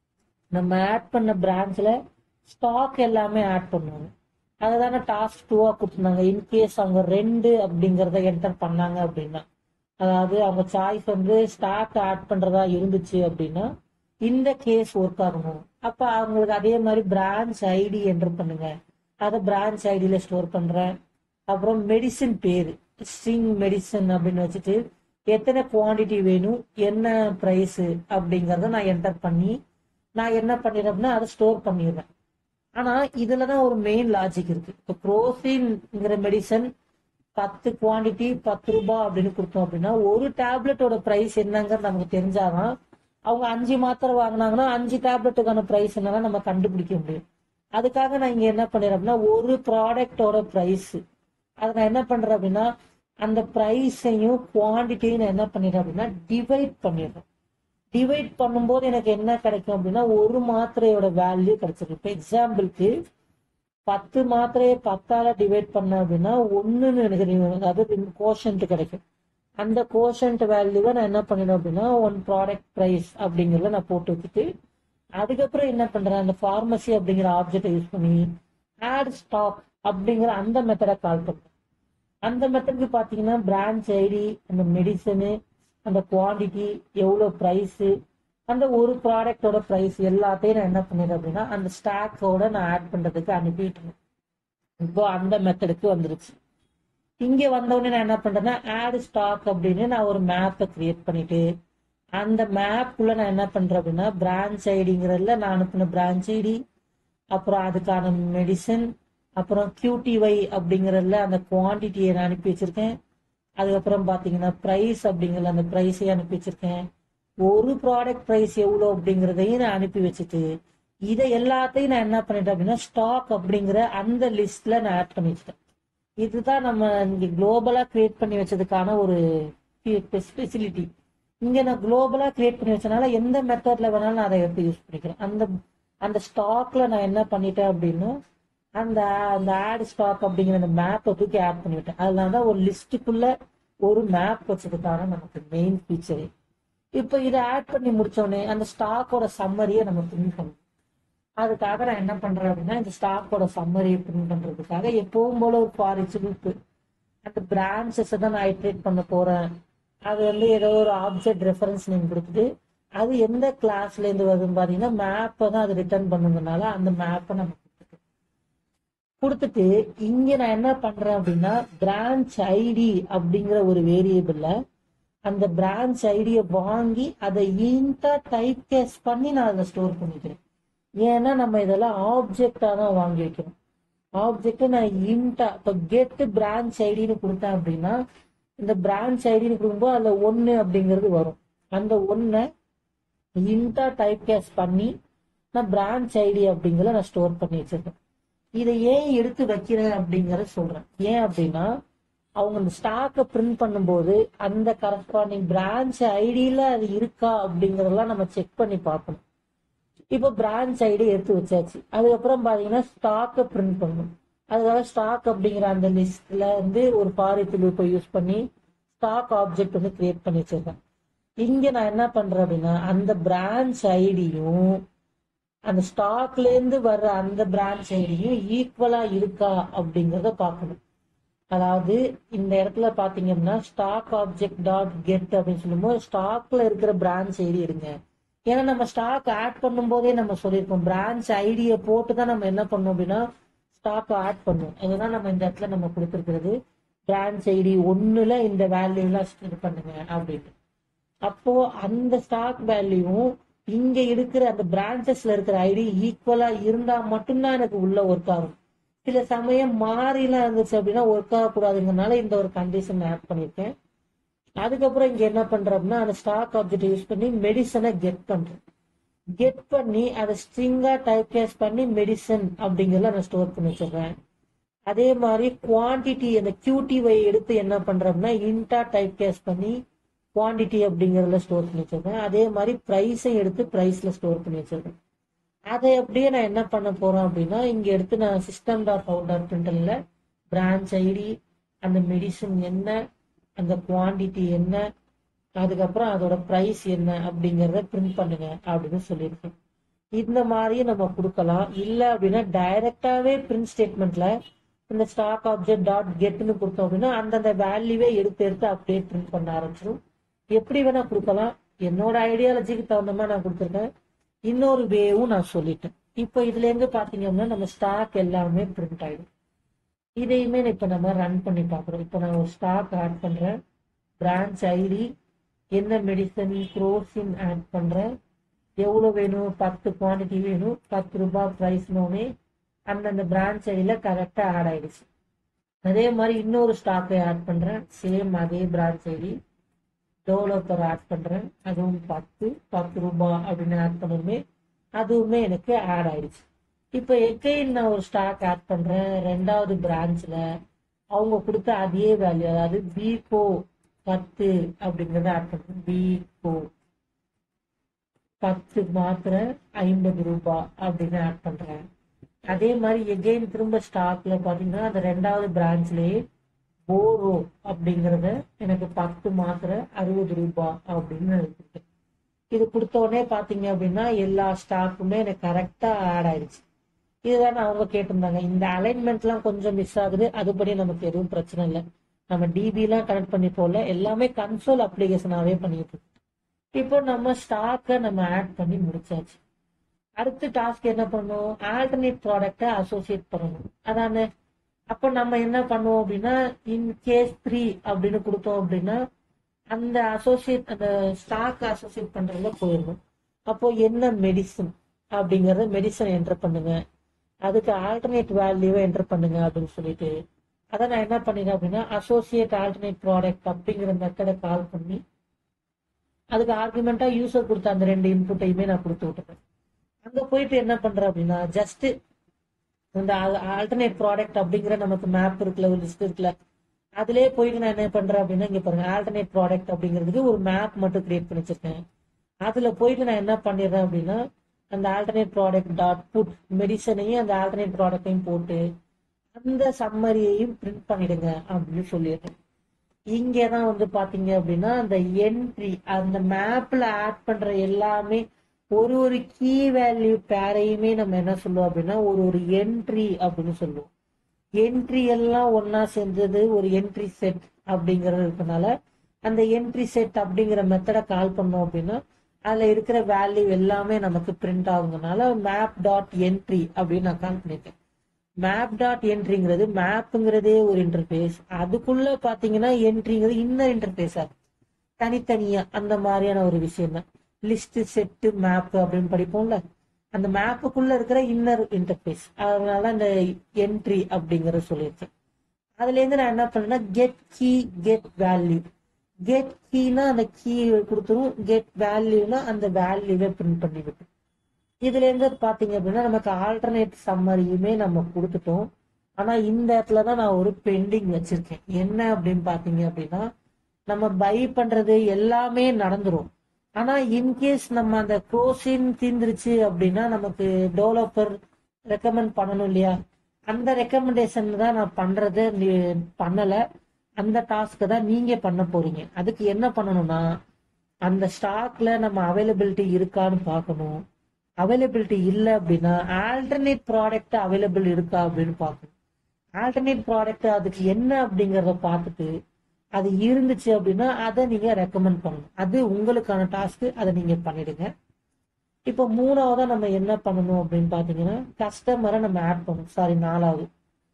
நம்ம ஆட் பண்ண பிரான்ச்ல ஸ்டாக் எல்லாமே ஆட் பண்ணுவாங்க அதுதானே டாஸ்க் டூவா கொடுத்துருந்தாங்க இன்கேஸ் அவங்க ரெண்டு அப்படிங்கறத என்டர் பண்ணாங்க அப்படின்னா அதாவது அவங்க சாய்ஸ் வந்து ஸ்டாக் ஆட் பண்றதா இருந்துச்சு அப்படின்னா இந்த கேஸ் ஒர்க் ஆகணும் அப்ப அவங்களுக்கு அதே மாதிரி பிரான்ச் ஐடி என்டர் பண்ணுங்க அதை பிரான்ச் ஐடியில ஸ்டோர் பண்றேன் அப்புறம் மெடிசின் பேரு ஸ்ட்ரிங் மெடிசன் அப்படின்னு வச்சுட்டு எத்தனை குவாண்டிட்டி வேணும் என்ன பிரைஸ் அப்படிங்கறத நான் என்டர் பண்ணி நான் என்ன பண்ணிடுறேன் அப்படின்னா அதை ஸ்டோர் பண்ணிடுறேன் ஆனா இதுலதான் ஒரு மெயின் லாஜிக் இருக்கு இப்போ புரோசின்ங்கிற மெடிசன் பத்து குவாண்டிட்டி பத்து ரூபாய் அப்படின்னு கொடுத்தோம் அப்படின்னா ஒரு டேப்லெட்டோட பிரைஸ் என்னங்கிறது நமக்கு தெரிஞ்சாதான் அவங்க அஞ்சு மாத்திரை வாங்கினாங்கன்னா அஞ்சு டேப்லெட்டுக்கான பிரைஸ் என்னன்னா நம்ம கண்டுபிடிக்க முடியும் அதுக்காக நான் இங்க என்ன பண்ணிடுறேன் அப்படின்னா ஒரு ப்ராடக்டோட பிரைஸ் அதை நான் என்ன பண்றேன் அப்படின்னா அந்த பிரைஸையும் குவான்டிட்டியும் நான் என்ன பண்ணிடுறேன் அப்படின்னா டிவைட் பண்ணிடுறேன் டிவைட் பண்ணும்போது எனக்கு என்ன கிடைக்கும் அப்படின்னா ஒரு மாத்திரையோட வேல்யூ கிடைச்சிருக்கு இப்போ எக்ஸாம்பிளுக்கு பத்து மாத்திரையை பத்தால டிவைட் பண்ண அப்படின்னா ஒண்ணுன்னு எனக்கு தெரியும். அதாவது கோஷன்ட் கிடைக்கும் அந்த கோஷன்ட் வேல்யூவை நான் என்ன பண்ணிடுவேன் அப்படின்னா ஒன் ப்ராடக்ட் பிரைஸ் அப்படிங்கறத நான் போட்டு வச்சுட்டு அதுக்கப்புறம் என்ன பண்றேன் அந்த ஃபார்மசி அப்படிங்கிற ஆப்ஜெக்டை யூஸ் பண்ணி ஆட் ஸ்டாக் அப்படிங்கிற அந்த மெத்தடை கால் பண்றேன் அந்த மெத்தடுக்கு பாத்தீங்கன்னா பிரான்ச் ஐடி அந்த மெடிசனு அந்த குவாண்டிட்டி எவ்வளவு பிரைஸ் அந்த ஒரு ப்ராடக்டோட பிரைஸ் எல்லாத்தையும் நான் என்ன பண்ணிடுறேன் அப்படின்னா அந்த ஸ்டாக்கோட நான் ஆட் பண்றதுக்கு அனுப்பிட்டு இப்போ அந்த மெத்தடுக்கு வந்துருச்சு இங்க வந்தவுடனே நான் என்ன பண்றேன்னா ஆட் ஸ்டாக் அப்படின்னு நான் ஒரு மேப்பை கிரியேட் பண்ணிட்டு அந்த மேப்புக்குள்ள நான் என்ன பண்றேன் அப்படின்னா பிரான்ச் ஐடிங்கிறதுல நான் அனுப்பின பிரான்ச் ஐடி அப்புறம் அதுக்கான மெடிசன் அப்புறம் QTY அப்படிங்கறதுல அந்த குவான்டிட்டியை நான் அனுப்பி வச்சிருக்கேன் அதுக்கப்புறம் பாத்தீங்கன்னா பிரைஸ் அப்படிங்கறத அந்த பிரைஸையும் அனுப்பி வச்சிருக்கேன் ஒரு ப்ராடக்ட் பிரைஸ் எவ்வளவு அப்படிங்கறதையும் நான் அனுப்பி வச்சுட்டு இதை எல்லாத்தையும் நான் என்ன பண்ணிட்டேன் அப்படின்னா ஸ்டாக் அப்படிங்கிற அந்த லிஸ்ட்ல நான் ஆட் பண்ணி வச்சிட்டேன் இதுதான் நம்ம இங்க குளோபலா கிரியேட் பண்ணி வச்சதுக்கான ஒரு ஃபெசிலிட்டி இங்க நான் குளோபலா கிரியேட் பண்ணி வச்சனால எந்த மெத்தட்ல வேணாலும் நான் அதை எடுத்து யூஸ் பண்ணிக்கிறேன் அந்த அந்த ஸ்டாக்ல நான் என்ன பண்ணிட்டேன் அப்படின்னா அந்த அந்த ஆட் ஸ்டாக் அப்படிங்கிற அந்த மேப்பை தூக்கி ஆட் பண்ணிவிட்டேன் அதனால தான் ஒரு லிஸ்ட்டுக்குள்ள ஒரு மேப் வச்சதுக்கான நமக்கு மெயின் ஃபீச்சரே இப்போ இதை ஆட் பண்ணி முடிச்சோடனே அந்த ஸ்டாக்கோட சம்மரியை நம்ம பிரிண்ட் பண்ணணும் அதுக்காக நான் என்ன பண்றேன் அப்படின்னா இந்த ஸ்டாக்கோட சம்மரியை பிரிண்ட் பண்றதுக்காக எப்பவும் போல ஒரு ஃபார் எக்ஸாம்பிள் அந்த பிரான்ச்சஸ் தான் நான் ஐட்ரேட் பண்ண போறேன் அது வந்து ஏதோ ஒரு ஆப்ஜெக்ட் ரெஃபரன்ஸ் நேம் கொடுத்துட்டு அது எந்த கிளாஸ்ல இருந்து வருதுன்னு பாத்தீங்கன்னா மேப்பை தான் அது ரிட்டர்ன் பண்ணுங்கனால அந்த மேப்பை நம்ம கொடுத்துட்டோம் கொடுத்துட்டு இங்க நான் என்ன பண்றேன் அப்படின்னா பிரான்ச் ஐடி அப்படிங்கிற ஒரு வேரியபிள்ல அந்த பிரான்ச் ஐடியை வாங்கி அதை இன்டா டைப் கேஸ் பண்ணி நான் அதை ஸ்டோர் பண்ணிக்கிறேன் ஏன்னா நம்ம இதெல்லாம் ஆப்ஜெக்டா தான் வாங்கி வைக்கணும் ஆப்ஜெக்ட் நான் இன்டா இப்போ கெட் பிரான்ச் ஐடின்னு கொடுத்தேன் அப்படின்னா இந்த பிரான்ச் ஐடின்னு கொடுக்கும்போது அதுல ஒன்னு அப்படிங்கிறது வரும் அந்த ஒன்னை இன்டா டைப் கேஸ் பண்ணி நான் பிரான்ச் ஐடி அப்படிங்கறத நான் ஸ்டோர் பண்ணி வச்சிருக்கேன் இதை ஏன் எடுத்து வைக்கிறேன் அப்படிங்கறத சொல்றேன் ஏன் அப்படின்னா அவங்க அந்த ஸ்டாக்கை பிரிண்ட் பண்ணும்போது அந்த கரஸ்பாண்டிங் பிரான்ச் ஐடியில அது இருக்கா அப்படிங்கறதெல்லாம் நம்ம செக் பண்ணி பார்க்கணும் இப்போ பிரான்ச் ஐடி எடுத்து வச்சாச்சு அதுக்கப்புறம் பாத்தீங்கன்னா ஸ்டாக்கை பிரிண்ட் பண்ணணும் அதுக்காக ஸ்டாக் அப்படிங்கிற அந்த லிஸ்ட்ல வந்து ஒரு பாரித்து லூப்பை யூஸ் பண்ணி ஸ்டாக் ஆப்ஜெக்ட் வந்து கிரியேட் பண்ணி வச்சிருக்கேன் இங்க நான் என்ன பண்றேன் அப்படின்னா அந்த பிரான்ச் ஐடியும் அந்த ஸ்டாக்ல இருந்து வர்ற அந்த பிரான்ச் ஐடியும் ஈக்குவலா இருக்கா அப்படிங்கறத பார்க்கணும் அதாவது இந்த இடத்துல பாத்தீங்கன்னா ஸ்டாக் ஆப்ஜெக்ட் டாட் கெட் அப்படின்னு சொல்லும்போது ஸ்டாக்ல இருக்கிற பிரான்ச் ஐடி எடுங்க ஏன்னா நம்ம ஸ்டாக் ஆட் பண்ணும் போதே நம்ம சொல்லியிருக்கோம் பிரான்ச் ஐடியை போட்டு தான் நம்ம என்ன பண்ணோம் அப்படின்னா ஸ்டாக் ஆட் பண்ணுவோம் இதுதான் நம்ம இந்த இடத்துல நம்ம கொடுத்துருக்கிறது பிரான்ச் ஐடி ஒண்ணுல இந்த வேல்யூலாம் இது பண்ணுங்க அப்படின்ட்டு அப்போ அந்த ஸ்டாக் வேல்யூவும் இங்க இருக்கிற அந்த பிரான்ச்சஸ்ல இருக்கிற ஐடி ஈக்குவலா இருந்தா மட்டும்தான் எனக்கு உள்ள ஒர்க் ஆகும் சில சமயம் மாறிலாம் இருந்துச்சு அப்படின்னா ஒர்க் ஆகக்கூடாதுங்கிறனால இந்த ஒரு கண்டிஷன் ஆட் பண்ணிருக்கேன் அதுக்கப்புறம் இங்க என்ன பண்றேன் அப்படின்னா அந்த ஸ்டாக் ஆப்ஜெக்ட் யூஸ் பண்ணி மெடிசனை கெட் பண்றேன் கெட் பண்ணி அதை ஸ்ட்ரிங்கா டைப் கேஸ் பண்ணி மெடிசன் அப்படிங்கறத நான் ஸ்டோர் பண்ணி வச்சிடுறேன் அதே மாதிரி குவான்டிட்டி அந்த QTY எடுத்து என்ன பண்றோம்னா இன்டா டைப் கேஸ் பண்ணி குவான்டிட்டி அப்படிங்கறதுல ஸ்டோர் பண்ணி வச்சிருக்கேன் அதே மாதிரி பிரைஸை எடுத்து பிரைஸ்ல ஸ்டோர் பண்ணி வச்சிருக்கேன் அதை அப்படியே நான் என்ன பண்ண போறேன் அப்படின்னா இங்க எடுத்து நான் சிஸ்டம் டாட் அவுட் டாட் பிரிண்டர்ல பிரான்ச் ஐடி அந்த மெடிசன் என்ன அந்த குவான்டிட்டி என்ன அதுக்கப்புறம் அதோட பிரைஸ் என்ன அப்படிங்கறத பிரிண்ட் பண்ணுங்க அப்படின்னு சொல்லியிருக்கேன் இந்த மாதிரியும் நம்ம கொடுக்கலாம் இல்ல அப்படின்னா டைரக்டாவே பிரிண்ட் ஸ்டேட்மெண்ட்ல இந்த ஸ்டாக் ஆப்ஜெக்ட் டாட் கெட்னு கொடுத்தோம் அப்படின்னா அந்தந்த வேல்யூவே எடுத்து எடுத்து அப்படியே பிரிண்ட் பண்ண ஆரம்பிச்சிடும் எப்படி வேணா கொடுக்கலாம் என்னோட ஐடியாலஜிக்கு தகுந்த மாதிரி நான் கொடுத்துருக்கேன் இன்னொரு வேவும் நான் சொல்லிட்டேன் இப்போ இதுல இருந்து பாத்தீங்க அப்படின்னா நம்ம ஸ்டாக் எல்லாமே பிரிண்ட் ஆயிடும் இதையுமே இப்ப நம்ம ரன் பண்ணி பாக்குறோம் இப்போ நான் ஒரு ஸ்டாக் ஆட் பண்றேன் பிரான்ச் ஐடி என்ன மெடிசன் குரோசின் ஆட் பண்றேன் எவ்வளவு வேணும் பத்து குவான்டிட்டி வேணும் பத்து ரூபாய் பிரைஸ்னோடனே அந்தந்த பிரான்ச் ஐடியில கரெக்டா ஆட் ஆயிடுச்சு அதே மாதிரி இன்னொரு ஸ்டாக்கை ஆட் பண்றேன் சேம் அதே பிரான்ச் ஐடி டெவலப்பர் ஆட் பண்றேன் அதுவும் பத்து பத்து ரூபாய் அப்படின்னு ஆட் பண்ணதுமே அதுவுமே எனக்கு ஆட் ஆயிடுச்சு இப்போ எகைன் நான் ஒரு ஸ்டாக் ஆட் பண்றேன் ரெண்டாவது பிரான்ச்ல அவங்க கொடுத்த அதே வேல்யூ அதாவது பிகோ பத்து அப்படிங்கறத ஆட் பண்றேன் பிகோ பத்து மாத்திரை ஐம்பது ரூபாய் அப்படின்னு ஆட் பண்றேன் அதே மாதிரி எகெயின் திரும்ப ஸ்டாக்ல பாத்தீங்கன்னா அந்த ரெண்டாவது பிரான்ச்லயே போரோ அப்படிங்கறத எனக்கு பத்து மாத்திரை அறுபது ரூபாய் அப்படின்னு இருக்கு இது கொடுத்த உடனே பாத்தீங்க அப்படின்னா எல்லா ஸ்டாக்குமே எனக்கு கரெக்டா ஆட் ஆயிடுச்சு இதுதான் அவங்க கேட்டிருந்தாங்க இந்த அலைன்மெண்ட் எல்லாம் கொஞ்சம் மிஸ் ஆகுது அதுபடி நமக்கு எதுவும் பிரச்சனை இல்லை நம்ம டிபி எல்லாம் கனெக்ட் பண்ணி போல எல்லாமே கன்சோல் அப்ளிகேஷனாவே பண்ணிட்டு இருக்கோம் இப்போ நம்ம ஸ்டாக்கை நம்ம ஆட் பண்ணி முடிச்சாச்சு அடுத்த டாஸ்க் என்ன பண்ணும் ஆல்டர்னேட் ப்ராடக்டை அசோசியேட் பண்ணணும் அதானே அப்போ நம்ம என்ன பண்ணுவோம் அப்படின்னா இன் கேஸ் த்ரீ அப்படின்னு கொடுத்தோம் அப்படின்னா அந்த அசோசியேட் அந்த ஸ்டாக் அசோசியேட் பண்றதுல போயிடணும் அப்போ என்ன மெடிசன் அப்படிங்கறத மெடிசன் என்டர் பண்ணுங்க அதுக்கு ஆல்டர்னேட் வேல்யூவை என்டர் பண்ணுங்க அப்படின்னு சொல்லிட்டு அதை நான் என்ன பண்ணிடுறேன் அப்படின்னா அசோசியேட் ஆல்டர்னேட் ப்ராடக்ட் அப்படிங்கிற மெத்தடை கால் பண்ணி அதுக்கு ஆர்குமெண்டா யூசர் கொடுத்த அந்த ரெண்டு இன்புட்டையுமே நான் கொடுத்து விட்டுறேன் அங்க போயிட்டு என்ன பண்றேன் அப்படின்னா ஜஸ்ட் இந்த ஆல்டர்னேட் ப்ராடக்ட் அப்படிங்கிற நமக்கு மேப் இருக்குல்ல ஒரு லிஸ்ட் இருக்குல்ல அதுலயே போயிட்டு நான் என்ன பண்றேன் அப்படின்னா இங்க பாருங்க ஆல்டர்னேட் ப்ராடக்ட் அப்படிங்கிறதுக்கு ஒரு மேப் மட்டும் கிரியேட் பண்ணி வச்சிருக்கேன் அதுல போயிட்டு நான் என்ன பண்ணிடுறேன் அப்படின்னா அந்த ஆல்டர்னேட் ப்ராடக்ட் டாட் புட் மெடிசனையும் அந்த ஆல்டர்னேட் ப்ராடக்டையும் போட்டு அந்த சம்மரியையும் பிரிண்ட் பண்ணிடுங்க அப்படின்னு சொல்லிடுறேன் இங்கதான் வந்து பாத்தீங்க அப்படின்னா அந்த என்ட்ரி அந்த மேப்ல ஆட் பண்ற எல்லாமே ஒரு ஒரு கீ வேல்யூ பேரையுமே நம்ம என்ன சொல்லுவோம் அப்படின்னா ஒரு ஒரு என்ட்ரி அப்படின்னு சொல்லுவோம் என்ட்ரி எல்லாம் ஒன்னா செஞ்சது ஒரு என்ட்ரி செட் அப்படிங்கறது இருக்கனால அந்த என்ட்ரி செட் அப்படிங்கிற மெத்தடை கால் பண்ணோம் அப்படின்னா அதுல இருக்கிற வேல்யூ எல்லாமே நமக்கு பிரிண்ட் ஆகுங்கனால மேப் டாட் என்ட்ரி அப்படின்னு நான் கால் பண்ணிட்டேன் மேப் டாட் என்ட்ரிங்கிறது மேப்புங்கிறதே ஒரு இன்டர்ஃபேஸ் அதுக்குள்ள பாத்தீங்கன்னா என்ட்ரிங்கிறது இன்னர் இன்டர்ஃபேஸா தனித்தனியா அந்த மாதிரியான ஒரு விஷயம் தான் லிஸ்ட் செட்டு மேப் அப்படின்னு படிப்போம்ல அந்த மேப்புக்குள்ள இருக்கிற இன்னர் இன்டர்ஃபேஸ் அதனால அந்த என்ட்ரி அப்படிங்கறத சொல்லியிருக்கேன் அதுல இருந்து நான் என்ன பண்ணேன்னா get key get value get கீனா அந்த கீ கொடுத்துரும் கெட் வேல்யூனா அந்த வேல்யூவை பிரிண்ட் பண்ணி விட்டு இதுல இருந்து பாத்தீங்க அப்படின்னா நமக்கு ஆல்டர்னேட் சம்மரியுமே நம்ம கொடுத்துட்டோம் ஆனா இந்த இடத்துல தான் நான் ஒரு பெண்டிங் வச்சிருக்கேன் என்ன அப்படின்னு பாத்தீங்க அப்படின்னா நம்ம பை பண்றது எல்லாமே நடந்துரும் ஆனா இன்கேஸ் நம்ம அந்த க்ரோசின் தீந்துருச்சு அப்படின்னா நமக்கு டெவலப்பர் ரெக்கமெண்ட் பண்ணணும் இல்லையா அந்த ரெக்கமெண்டேஷன் தான் நான் பண்றது நீ- பண்ணல அந்த டாஸ்க் தான் நீங்க பண்ண போறீங்க அதுக்கு என்ன பண்ணணும்னா அந்த ஸ்டாக்ல நம்ம அவைலபிலிட்டி இருக்கான்னு பார்க்கணும் அவைலபிலிட்டி இல்லை அப்படின்னா ஆல்டர்னேட் ப்ராடக்ட் அவைலபிள் இருக்கா அப்படின்னு பார்க்கணும் ஆல்டர்னேட் ப்ராடக்ட் அதுக்கு என்ன அப்படிங்கறத பார்த்துட்டு அது இருந்துச்சு அப்படின்னா அதை நீங்க ரெக்கமெண்ட் பண்ணணும் அது உங்களுக்கான டாஸ்க் அதை நீங்க பண்ணிடுங்க இப்போ மூணாவதா நம்ம என்ன பண்ணணும் அப்படின்னு பாத்தீங்கன்னா கஸ்டமரை நம்ம ஆட் பண்ணணும் சாரி நாலாவது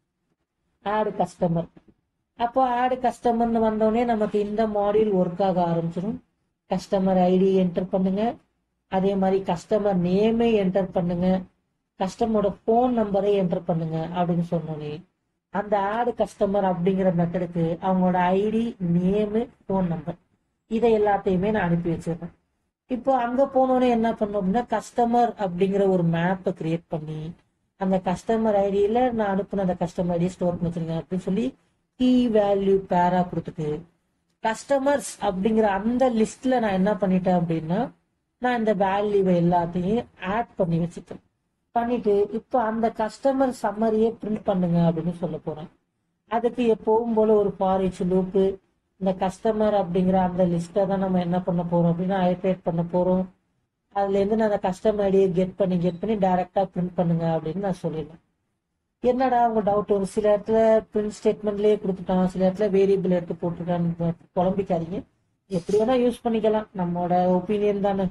ஆடு கஸ்டமர் அப்போ ஆடு கஸ்டமர்னு வந்தோடனே நமக்கு இந்த மாடியூல் ஒர்க் ஆக ஆரம்பிச்சிடும் கஸ்டமர் ஐடி என்டர் பண்ணுங்க அதே மாதிரி கஸ்டமர் நேமை என்டர் பண்ணுங்க கஸ்டமரோட ஃபோன் நம்பரை என்டர் பண்ணுங்க அப்படின்னு சொன்னோன்னே அந்த ஆடு கஸ்டமர் அப்படிங்கிற மெத்தடுக்கு அவங்களோட ஐடி நேமு ஃபோன் நம்பர் இதை எல்லாத்தையுமே நான் அனுப்பி வச்சிருக்கேன் இப்போ அங்க போனோடனே என்ன பண்ணோம் அப்படின்னா கஸ்டமர் அப்படிங்கிற ஒரு மேப்பை கிரியேட் பண்ணி அந்த கஸ்டமர் ஐடியில நான் அனுப்புன அந்த கஸ்டமர் ஐடியை ஸ்டோர் பண்ணி வச்சிருக்கேன் அப்படின்னு சொல்லி கீ வேல்யூ பேரா கொடுத்துட்டு கஸ்டமர்ஸ் அப்படிங்கிற அந்த லிஸ்ட்ல நான் என்ன பண்ணிட்டேன் அப்படின்னா நான் இந்த வேல்யூவை எல்லாத்தையும் ஆட் பண்ணி வச்சுட்டேன் பண்ணிட்டு இப்போ அந்த கஸ்டமர் சம்மரியை பிரிண்ட் பண்ணுங்க அப்படின்னு சொல்ல போறேன் அதுக்கு எப்பவும் போல ஒரு ஃபாரிச் லூப்பு இந்த கஸ்டமர் அப்படிங்கிற அந்த லிஸ்ட்டை தான் நம்ம என்ன பண்ண போறோம் அப்படின்னா ஐட்ரேட் பண்ண போறோம் அதுல இருந்து நான் அந்த கஸ்டமர் ஐடியை கெட் பண்ணி கெட் பண்ணி டைரக்டா பிரிண்ட் பண்ணுங்க அப்படின்னு நான் சொல்லிடுறேன் என்னடா உங்க டவுட் வரும் சில இடத்துல பிரிண்ட் ஸ்டேட்மெண்ட்லயே கொடுத்துட்டான் சில இடத்துல வேரியபிள் எடுத்து போட்டிருக்கான்னு குழம்பிக்காதீங்க எப்படி வேணா யூஸ் பண்ணிக்கலாம் நம்மளோட ஒப்பீனியன் தானே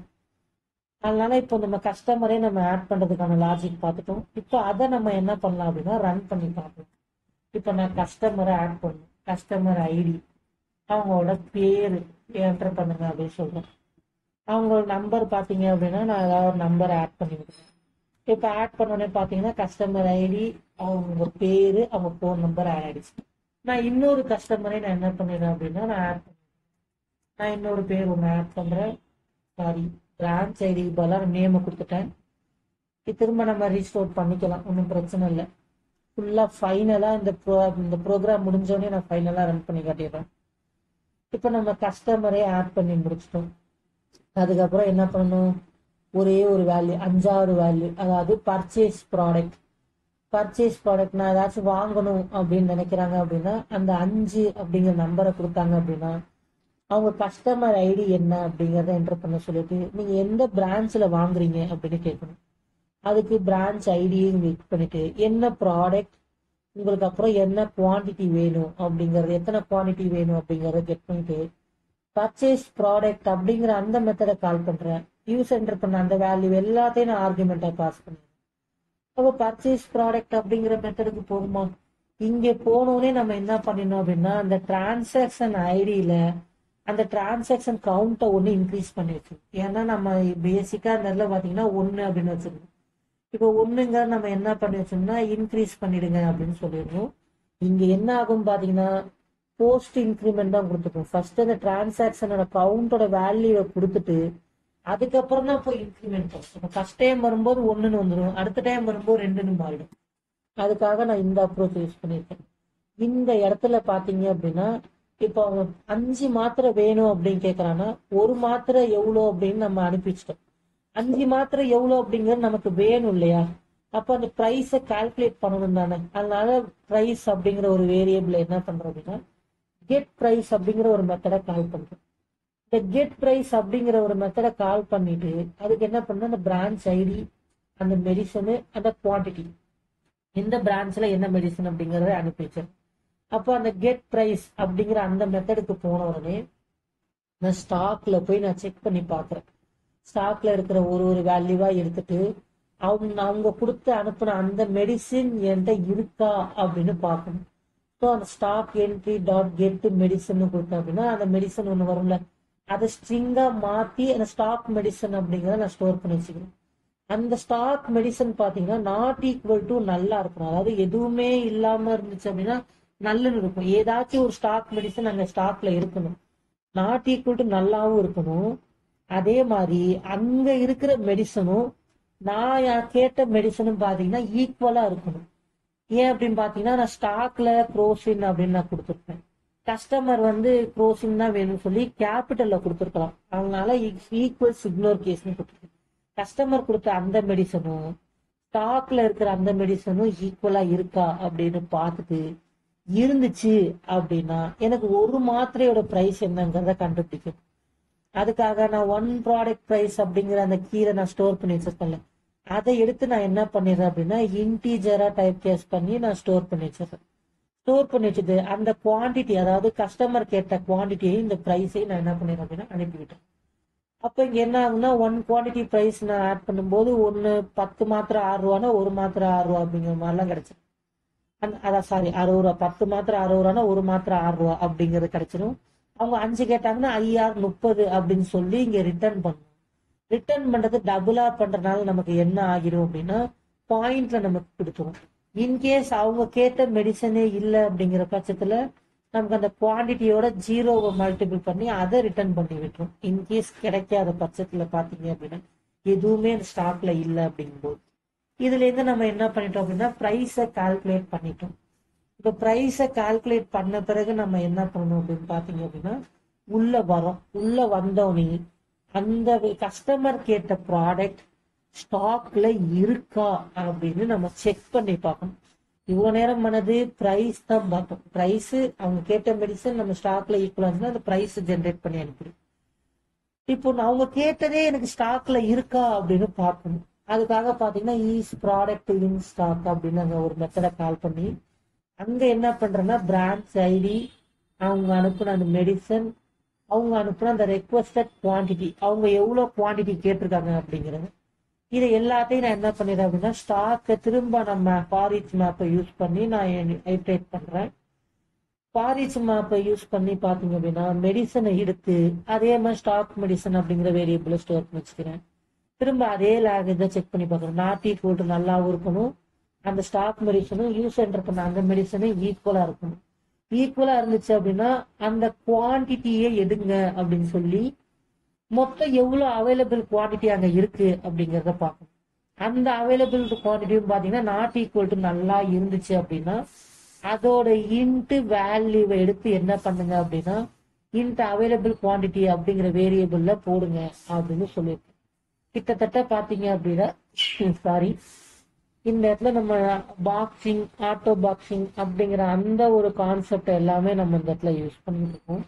அதனால இப்போ நம்ம கஸ்டமரே நம்ம ஆட் பண்றதுக்கான லாஜிக் பார்த்துட்டோம் இப்போ அதை நம்ம என்ன பண்ணலாம் அப்படின்னா ரன் பண்ணி பார்ப்போம் இப்போ நான் கஸ்டமரை ஆட் பண்ணணும் கஸ்டமர் ஐடி அவங்களோட பேரு என்டர் பண்ணுங்க அப்படின்னு சொல்றேன் அவங்களோட நம்பர் பாத்தீங்க அப்படின்னா நான் ஏதாவது ஒரு நம்பர் ஆட் பண்ணி விடுறேன் இப்போ ஆட் பண்ணோடனே பாத்தீங்கன்னா கஸ்டமர் ஐடி அவங்க பேரு அவங்க ஃபோன் நம்பர் ஆட் ஆயிடுச்சு நான் இன்னொரு கஸ்டமரை நான் என்ன பண்ணிடுறேன் அப்படின்னா நான் ஆட் பண்ணுறேன் நான் இன்னொரு பேர் ஒன்று ஆட் பண்றேன் சாரி பிரான்ச் ஐடி பதிலாக நேமை கொடுத்துட்டேன் இது திரும்ப நம்ம ரீஸ்டோர் பண்ணிக்கலாம் ஒன்றும் பிரச்சனை இல்லை ஃபுல்லாக ஃபைனலாக இந்த ப்ரோ இந்த ப்ரோக்ராம் முடிஞ்சோடனே நான் ஃபைனலாக ரன் பண்ணி காட்டிடுறேன் இப்போ நம்ம கஸ்டமரே ஆட் பண்ணி முடிச்சிட்டோம் அதுக்கப்புறம் என்ன பண்ணணும் ஒரே ஒரு வேல்யூ அஞ்சாவது வேல்யூ அதாவது பர்ச்சேஸ் ப்ராடக்ட் பர்ச்சேஸ் ப்ராடக்ட் நான் ஏதாச்சும் வாங்கணும் அப்படின்னு நினைக்கிறாங்க அப்படின்னா அந்த அஞ்சு அப்படிங்கிற நம்பரை கொடுத்தாங்க அப்படின்னா அவங்க கஸ்டமர் ஐடி என்ன அப்படிங்கறத என்டர் பண்ண சொல்லிட்டு நீங்க எந்த பிரான்ச்ல வாங்குறீங்க அப்படின்னு கேட்கணும் அதுக்கு பிரான்ச் ஐடியும் கிளிக் பண்ணிட்டு என்ன ப்ராடக்ட் உங்களுக்கு அப்புறம் என்ன குவாண்டிட்டி வேணும் அப்படிங்கறது எத்தனை குவாண்டிட்டி வேணும் அப்படிங்கறத கெட் பண்ணிட்டு பர்ச்சேஸ் ப்ராடக்ட் அப்படிங்கிற அந்த மெத்தடை கால் பண்றேன் யூஸ் என்டர் பண்ண அந்த வேல்யூ எல்லாத்தையும் நான் ஆர்குமெண்டா பாஸ் பண்ணுறேன் அப்போ பர்ச்சேஸ் ப்ராடக்ட் அப்படிங்கிற மெத்தடுக்கு போகுமா இங்க போனோடனே நம்ம என்ன பண்ணிடணும் அப்படின்னா அந்த டிரான்சாக்ஷன் ஐடியில அந்த டிரான்சாக்ஷன் கவுண்ட்டை ஒன்று இன்க்ரீஸ் பண்ணி வச்சிருக்கோம் ஏன்னா நம்ம பேசிக்கா அந்த இடத்துல பாத்தீங்கன்னா ஒன்னு அப்படின்னு வச்சிருக்கோம் இப்போ ஒண்ணுங்க நம்ம என்ன பண்ணி வச்சோம்னா இன்க்ரீஸ் பண்ணிடுங்க அப்படின்னு சொல்லிடுவோம் இங்க என்ன ஆகும் பாத்தீங்கன்னா போஸ்ட் இன்க்ரிமெண்ட் தான் கொடுத்துருக்கோம் ஃபர்ஸ்ட் அந்த டிரான்சாக்ஷனோட கவுண்டோட வேல்யூவை கொடுத்துட்டு அதுக்கப்புறம் தான் போய் இன்க்ரிமெண்ட் பண்ணும் ஃபர்ஸ்ட் டைம் வரும்போது ஒண்ணுன்னு வந்துடும் அடுத்த டைம் வரும்போது ரெண்டுன்னு மாறிடும் அதுக்காக நான் இந்த அப்ரோச் யூஸ் பண்ணியிருக்கேன் இந்த இடத்துல பாத்தீங்க அப்படின்னா இப்போ அவங்க அஞ்சு மாத்திரை வேணும் அப்படின்னு கேக்குறாங்கன்னா ஒரு மாத்திரை எவ்வளோ அப்படின்னு நம்ம அனுப்பிச்சிட்டோம் அஞ்சு மாத்திரை எவ்வளோ அப்படிங்கிறது நமக்கு வேணும் இல்லையா அப்ப அந்த ப்ரைஸை கால்குலேட் பண்ணணும் தானே அதனால ப்ரைஸ் அப்படிங்கிற ஒரு வேரியபிள் என்ன பண்றோம் அப்படின்னா கெட் ப்ரைஸ் அப்படிங்கிற ஒரு மெத்தடை கால் பண்றோம் இந்த கெட் ப்ரைஸ் அப்படிங்கிற ஒரு மெத்தடை கால் பண்ணிட்டு அதுக்கு என்ன பண்ண அந்த பிரான்ச் ஐடி அந்த மெடிசனு அந்த குவான்டிட்டி எந்த பிரான்ச்ல என்ன மெடிசன் அப்படிங்கறத அனுப்பி வச்சிருக்கேன் அப்போ அந்த கெட் ப்ரைஸ் அப்படிங்கிற அந்த மெத்தடுக்கு போன உடனே நான் ஸ்டாக்ல போய் நான் செக் பண்ணி பாக்குறேன் ஸ்டாக்ல இருக்கிற ஒரு ஒரு வேல்யூவா எடுத்துட்டு அவங்க அவங்க கொடுத்து அனுப்புன அந்த மெடிசின் என்கிட்ட இருக்கா அப்படின்னு பார்க்கணும் ஸோ அந்த stock entry dot get medicine கொடுத்தேன் அப்படின்னா அந்த மெடிசன் ஒன்று வரும்ல அதை ஸ்ட்ரிங்கா மாத்தி அந்த ஸ்டாக் மெடிசன் அப்படிங்கிறத நான் ஸ்டோர் பண்ணி வச்சுக்கிறேன் அந்த ஸ்டாக் மெடிசன் பாத்தீங்கன்னா நாட் ஈக்குவல் டு நல்லா இருக்கணும் அதாவது எதுவுமே இல்லாம இருந்துச்சு அப்படின்னா நல்லன்னு இருக்கும் ஏதாச்சும் ஒரு ஸ்டாக் மெடிசன் அங்க ஸ்டாக்ல இருக்கணும் நாட் ஈக்குவல் டு நல்லாவும் இருக்கணும் அதே மாதிரி அங்க இருக்கிற மெடிசனும் நான் யா- கேட்ட மெடிசனும் பாத்தீங்கன்னா ஈக்குவலா இருக்கணும் ஏன் அப்படின்னு பாத்தீங்கன்னா நான் ஸ்டாக்ல க்ரோசின் அப்படின்னு நான் கொடுத்துருப்பேன் கஸ்டமர் வந்து க்ரோசின் தான் வேணும்னு சொல்லி கேபிட்டல்ல கொடுத்துருக்கலாம் அதனால ஈக்குவல் சிக்னோர் கேஸ்னு கொடுத்துருக்கேன் கஸ்டமர் கொடுத்த அந்த மெடிசனும் ஸ்டாக்ல இருக்கிற அந்த மெடிசனும் ஈக்குவலா இருக்கா அப்படின்னு பார்த்துட்டு இருந்துச்சு அப்படின்னா எனக்கு ஒரு மாத்திரையோட பிரைஸ் என்னங்கிறத கண்டுபிடிக்கும் அதுக்காக நான் ஒன் ப்ராடக்ட் பிரைஸ் அப்படிங்கிற அந்த கீரை நான் ஸ்டோர் பண்ணி வச்சிருக்கேன்ல அதை எடுத்து நான் என்ன பண்ணிடுறேன் அப்படின்னா இன்டீஜரா டைப் கேஸ் பண்ணி நான் ஸ்டோர் பண்ணி வச்சிடுறேன் ஸ்டோர் பண்ணி வச்சுட்டு அந்த குவாண்டிட்டி அதாவது கஸ்டமர் கேட்ட குவாண்டிட்டியை இந்த பிரைஸையும் நான் என்ன பண்ணிடுறேன் அப்படின்னா அனுப்பிவிட்டேன் அப்ப இங்க என்ன ஆகும்னா ஒன் குவாண்டிட்டி பிரைஸ் நான் ஆட் பண்ணும்போது ஒன்னு பத்து மாத்திரை ஆறு ரூபானா ஒரு மாத்திரை ஆறு ரூபா அப்படிங்கிற மாதிரிலாம் கிடைச்சிடும் அந்த- அதான் சாரி அறுபது ரூபா பத்து மாத்திரை அறுபது ரூபானா ஒரு மாத்திரை ஆறு ரூபா அப்படிங்கிறது கிடைச்சிடும் அவங்க அஞ்சு கேட்டாங்கன்னா ஐஆர் முப்பது அப்படின்னு சொல்லி இங்க ரிட்டர்ன் பண்ணணும் ரிட்டர்ன் பண்றது டபுளா பண்றதுனால நமக்கு என்ன ஆகிரும் அப்படின்னா பாயிண்ட்ல நமக்கு கொடுத்துரும் இன்கேஸ் அவங்க கேட்ட மெடிசனே இல்லை அப்படிங்கிற பட்சத்துல நமக்கு அந்த குவாண்டிட்டியோட ஜீரோவை மல்டிபிள் பண்ணி அதை ரிட்டர்ன் பண்ணி விட்டுரும் இன்கேஸ் கிடைக்காத பட்சத்துல பாத்தீங்க அப்படின்னா எதுவுமே அந்த ஸ்டாக்ல இல்லை அப்படிங்கும்போது இதுல இருந்து நம்ம என்ன பண்ணிட்டோம் அப்படின்னா பிரைஸை கால்குலேட் பண்ணிட்டோம் இப்ப பிரைஸை கால்குலேட் பண்ண பிறகு நம்ம என்ன பண்ணணும் அப்படின்னு பாத்தீங்க அப்படின்னா உள்ள வரோம் உள்ள வந்தோடனே அந்த கஸ்டமர் கேட்ட ப்ராடக்ட் ஸ்டாக்ல இருக்கா அப்படின்னு நம்ம செக் பண்ணி பார்க்கணும் இவ்வளவு நேரம் பண்ணது பிரைஸ் தான் பார்த்தோம் பிரைஸ் அவங்க கேட்ட மெடிசன் நம்ம ஸ்டாக்ல ஈக்குவலா இருந்தா அந்த பிரைஸ் ஜென்ரேட் பண்ணி அனுப்பிடும் இப்போ நான் அவங்க கேட்டதே எனக்கு ஸ்டாக்ல இருக்கா அப்படின்னு பார்க்கணும் அதுக்காக பாத்தீங்கன்னா ஈஸ் ப்ராடக்ட் இன் ஸ்டாக் அப்படின்னு அங்க ஒரு மெத்தடை கால் பண்ணி அங்க என்ன பண்றேன்னா பிரான்ச் ஐடி அவங்க அனுப்புன அந்த மெடிசன் அவங்க அனுப்புன அந்த ரெக்வஸ்டட் குவாண்டிட்டி அவங்க எவ்வளவு குவாண்டிட்டி கேட்டிருக்காங்க அப்படிங்கறது இதை எல்லாத்தையும் நான் என்ன பண்ணிடுறேன் அப்படின்னா ஸ்டாக்கை திரும்ப நம்ம ஃபாரிச் மேப்பை யூஸ் பண்ணி நான் ஐட்ரேட் பண்றேன் ஃபாரிச் மேப்பை யூஸ் பண்ணி பாத்தீங்க அப்படின்னா மெடிசனை எடுத்து அதே மாதிரி ஸ்டாக் மெடிசன் அப்படிங்கிற வேரியபிள ஸ்டோர் பண்ணி வச்சுக்கிறேன் திரும்ப அதே லாங்குவேஜை செக் பண்ணி பார்க்கணும் நாட்டி போட்டு நல்லாவும் இருக்கணும் அந்த ஸ்டாக் மெடிசனும் யூஸ் என்டர் பண்ண அந்த மெடிசனும் ஈக்குவலா இருக்கணும் ஈக்குவலா இருந்துச்சு அப்படின்னா அந்த குவான்டிட்டியே எடுங்க அப்படின்னு சொல்லி மொத்தம் எவ்வளவு அவைலபிள் குவாண்டிட்டி அங்க இருக்கு அப்படிங்கறத பார்க்கணும் அந்த அவைலபிள் குவாண்டிட்டியும் பாத்தீங்கன்னா நாட் ஈக்குவல் டு நல்லா இருந்துச்சு அப்படின்னா அதோட இன்ட்டு வேல்யூவை எடுத்து என்ன பண்ணுங்க அப்படின்னா இன்ட் அவைலபிள் குவாண்டிட்டி அப்படிங்கிற வேரியபிள்ல போடுங்க அப்படின்னு சொல்லியிருக்கேன் கிட்டத்தட்ட பாத்தீங்க அப்படின்னா சாரி இந்த இடத்துல நம்ம பாக்ஸிங் ஆட்டோ பாக்ஸிங் அப்படிங்கிற அந்த ஒரு கான்செப்ட் எல்லாமே நம்ம இந்த இடத்துல யூஸ் பண்ணிட்டு இருக்கோம்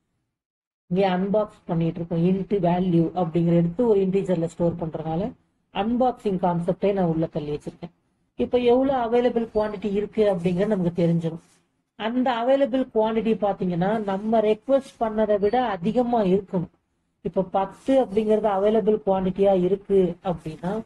இங்கே அன்பாக்ஸ் பண்ணிட்டு இருக்கோம் இன்ட்டு வேல்யூ அப்படிங்கிற எடுத்து ஒரு இன்டீஜர்ல ஸ்டோர் பண்றதுனால அன்பாக்சிங் கான்செப்டே நான் உள்ள தள்ளி வச்சிருக்கேன் இப்போ எவ்வளவு அவைலபிள் குவாண்டிட்டி இருக்கு அப்படிங்கிறது நமக்கு தெரிஞ்சிடும் அந்த அவைலபிள் குவாண்டிட்டி பாத்தீங்கன்னா நம்ம ரெக்வஸ்ட் பண்ணதை விட அதிகமா இருக்கணும் இப்ப பத்து அப்படிங்கறது அவைலபிள் குவாண்டிட்டியா இருக்கு அப்படின்னா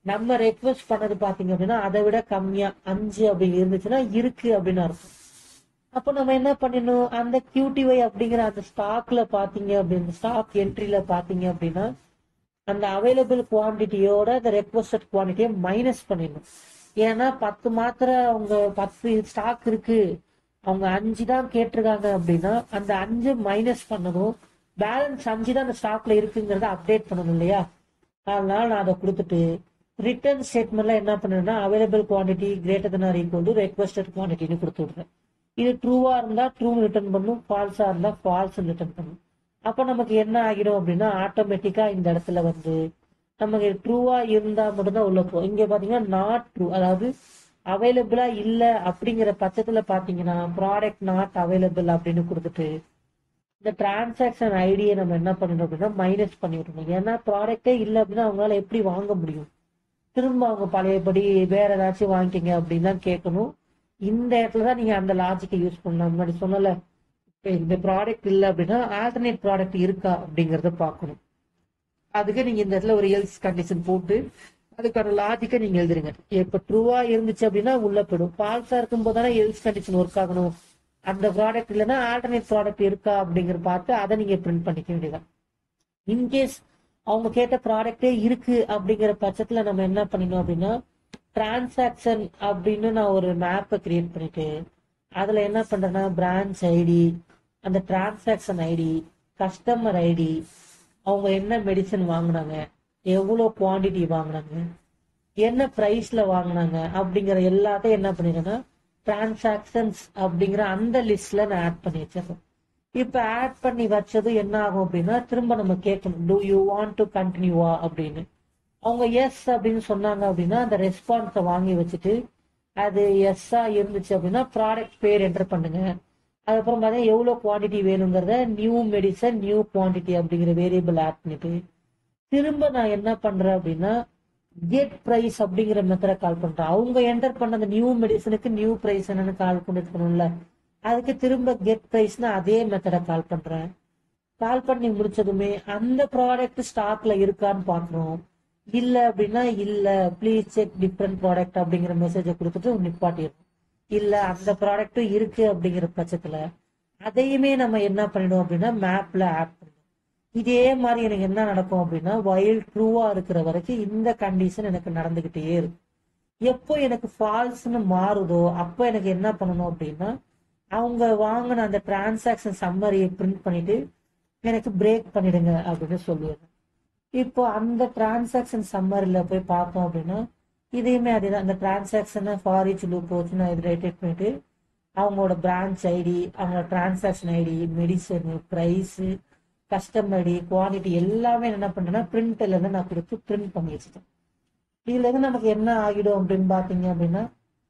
நம்ம ரெக்வஸ்ட் பண்ணது பாத்தீங்க அப்படின்னா அதை விட கம்மியா அஞ்சு அப்படி இருந்துச்சுன்னா இருக்கு அப்படின்னு அர்த்தம் அப்போ நம்ம என்ன பண்ணணும் அந்த கியூடிஒய் அப்படிங்கிற அந்த ஸ்டாக்ல பாத்தீங்க அப்படின்னு ஸ்டாக் என்ட்ரில பாத்தீங்க அப்படின்னா அந்த அவைலபிள் குவான்டிட்டியோட அந்த ரெக்வஸ்டட் குவான்டிட்டியை மைனஸ் பண்ணிடணும் ஏன்னா பத்து மாத்திரை அவங்க பத்து ஸ்டாக் இருக்கு அவங்க அஞ்சு தான் கேட்டிருக்காங்க அப்படின்னா அந்த அஞ்சு மைனஸ் பண்ணணும் பேலன்ஸ் அஞ்சு தான் அந்த ஸ்டாக்ல இருக்குங்கிறத அப்டேட் பண்ணணும் இல்லையா அதனால நான் அதை கொடுத்துட்டு ரிட்டர்ன் ஸ்டேட்மெண்ட்ல என்ன பண்ணுறேன்னா available quantity greater than or equal to requested குவான்டிட்டின்னு கொடுத்து விடுறேன் இது ட்ரூவா இருந்தா ட்ரூ ரிட்டர்ன் பண்ணும் ஃபால்ஸா இருந்தா ஃபால்ஸ் ரிட்டர்ன் பண்ணும் அப்ப நமக்கு என்ன ஆகிடும் அப்படின்னா ஆட்டோமேட்டிக்கா இந்த இடத்துல வந்து நமக்கு ட்ரூவா இருந்தா மட்டும்தான் உள்ள போகும் இங்க பாத்தீங்கன்னா நாட் ட்ரூ அதாவது அவைலபிளா இல்ல அப்படிங்கிற பட்சத்துல பாத்தீங்கன்னா ப்ராடக்ட் நாட் அவைலபிள் அப்படின்னு கொடுத்துட்டு இந்த டிரான்சாக்ஷன் ஐடியை நம்ம என்ன பண்ணணும் அப்படின்னா மைனஸ் பண்ணி விடணும் ஏன்னா ப்ராடக்டே இல்லை அப்படின்னா அவங்களால எப்படி வாங்க முடியும் திரும்ப அவங்க பழையபடி வேற ஏதாச்சும் வாங்கிக்கங்க அப்படின்னு தான் கேட்கணும் இந்த இடத்துல தான் நீங்க அந்த லாஜிக்கை யூஸ் பண்ணலாம் முன்னாடி சொன்னல இப்ப இந்த ப்ராடக்ட் இல்லை அப்படின்னா ஆல்டர்னேட் ப்ராடக்ட் இருக்கா அப்படிங்கறத பார்க்கணும் அதுக்கு நீங்க இந்த இடத்துல ஒரு எல்ஸ் கண்டிஷன் போட்டு அதுக்கான லாஜிக்கை நீங்க எழுதுறீங்க இப்ப ட்ரூவா இருந்துச்சு அப்படின்னா உள்ள போயிடும் ஃபால்ஸா இருக்கும் போதானே எல்ஸ் கண்டிஷன் ஒர்க் ஆகணும் அந்த ப்ராடக்ட் இல்லைன்னா ஆல்டர்னேட் ப்ராடக்ட் இருக்கா அப்படிங்கிற பார்த்து அதை நீங்க பிரிண்ட் பண்ணிக்க வேண்டியதான் இன்கேஸ் அவங்க கேட்ட ப்ராடக்டே இருக்கு அப்படிங்கிற பட்சத்துல நம்ம என்ன பண்ணிடணும் அப்படின்னா டிரான்சாக்ஷன் அப்படின்னு நான் ஒரு மேப்பை கிரியேட் பண்ணிட்டு அதுல என்ன பண்றேன்னா பிரான்ச் ஐடி அந்த டிரான்சாக்ஷன் ஐடி கஸ்டமர் ஐடி அவங்க என்ன மெடிசன் வாங்குனாங்க எவ்வளவு குவாண்டிட்டி வாங்குனாங்க என்ன பிரைஸ்ல வாங்குனாங்க அப்படிங்கிற எல்லாத்தையும் என்ன பண்ணிடுறேன்னா டிரான்சாக்ஷன்ஸ் அப்படிங்கிற அந்த லிஸ்ட்ல நான் ஆட் பண்ணி வச்சிருக்கேன் இப்ப ஆட் பண்ணி வச்சது என்ன ஆகும் அப்படின்னா திரும்ப நம்ம கேட்கணும் டூ யூ வாண்ட் டு கண்டினியூவா அப்படின்னு அவங்க எஸ் அப்படின்னு சொன்னாங்க அப்படின்னா அந்த ரெஸ்பான்ஸை வாங்கி வச்சுட்டு அது எஸ்ஸா இருந்துச்சு அப்படின்னா ப்ராடக்ட் பேர் என்டர் பண்ணுங்க அதுக்கப்புறம் பார்த்தீங்கன்னா எவ்வளவு குவாண்டிட்டி வேணுங்கிறத நியூ மெடிசன் நியூ குவாண்டிட்டி அப்படிங்கிற வேரியபிள் ஆட் பண்ணிட்டு திரும்ப நான் என்ன பண்றேன் அப்படின்னா கெட் பிரைஸ் அப்படிங்கிற மெத்தட கால் பண்றேன் அவங்க என்டர் பண்ண அந்த நியூ மெடிசனுக்கு நியூ பிரைஸ் என்னன்னு கால் பண்ணிருக்கணும்ல அதுக்கு திரும்ப கெட் பிரைஸ்னு அதே மெத்தட கால் பண்றேன் கால் பண்ணி முடிச்சதுமே அந்த ப்ராடக்ட் ஸ்டாக்ல இருக்கான்னு பாக்குறோம் இல்ல அப்படின்னா இல்ல ப்ளீஸ் செக் டிஃப்ரெண்ட் ப்ராடக்ட் அப்படிங்கிற மெசேஜை கொடுத்துட்டு நிப்பாட்டிடும் இல்ல அந்த ப்ராடக்ட்டும் இருக்கு அப்படிங்கிற பட்சத்துல அதையுமே நம்ம என்ன பண்ணிடுவோம் அப்படின்னா மேப்ல ஆட் பண்ணிடுவோம் இதே மாதிரி எனக்கு என்ன நடக்கும் அப்படின்னா வயல் ட்ரூவா இருக்கிற வரைக்கும் இந்த கண்டிஷன் எனக்கு நடந்துகிட்டே இருக்கும் எப்போ எனக்கு ஃபால்ஸ்னு மாறுதோ அப்போ எனக்கு என்ன பண்ணணும் அப்படின்னா அவங்க வாங்கின அந்த டிரான்சாக்ஷன் சம்மரியை பிரிண்ட் பண்ணிட்டு எனக்கு பிரேக் பண்ணிடுங்க அப்படின்னு சொல்லிடுறேன் இப்போ அந்த டிரான்சாக்ஷன் சம்மரில போய் பார்த்தோம் அப்படின்னா இதையுமே அதேதான் அந்த டிரான்சாக்ஷனை ஃபாரிச் லூப் வச்சு நான் இது ரேட்டட் பண்ணிட்டு அவங்களோட பிரான்ச் ஐடி அவங்களோட transaction ID medicine price custom ID quantity எல்லாமே என்ன பண்றேன்னா பிரிண்ட்ல இருந்து நான் கொடுத்து பிரிண்ட் பண்ணி வச்சுட்டேன் இதுல இருந்து நமக்கு என்ன ஆகிடும் அப்படின்னு பாத்தீங்க அப்படின்னா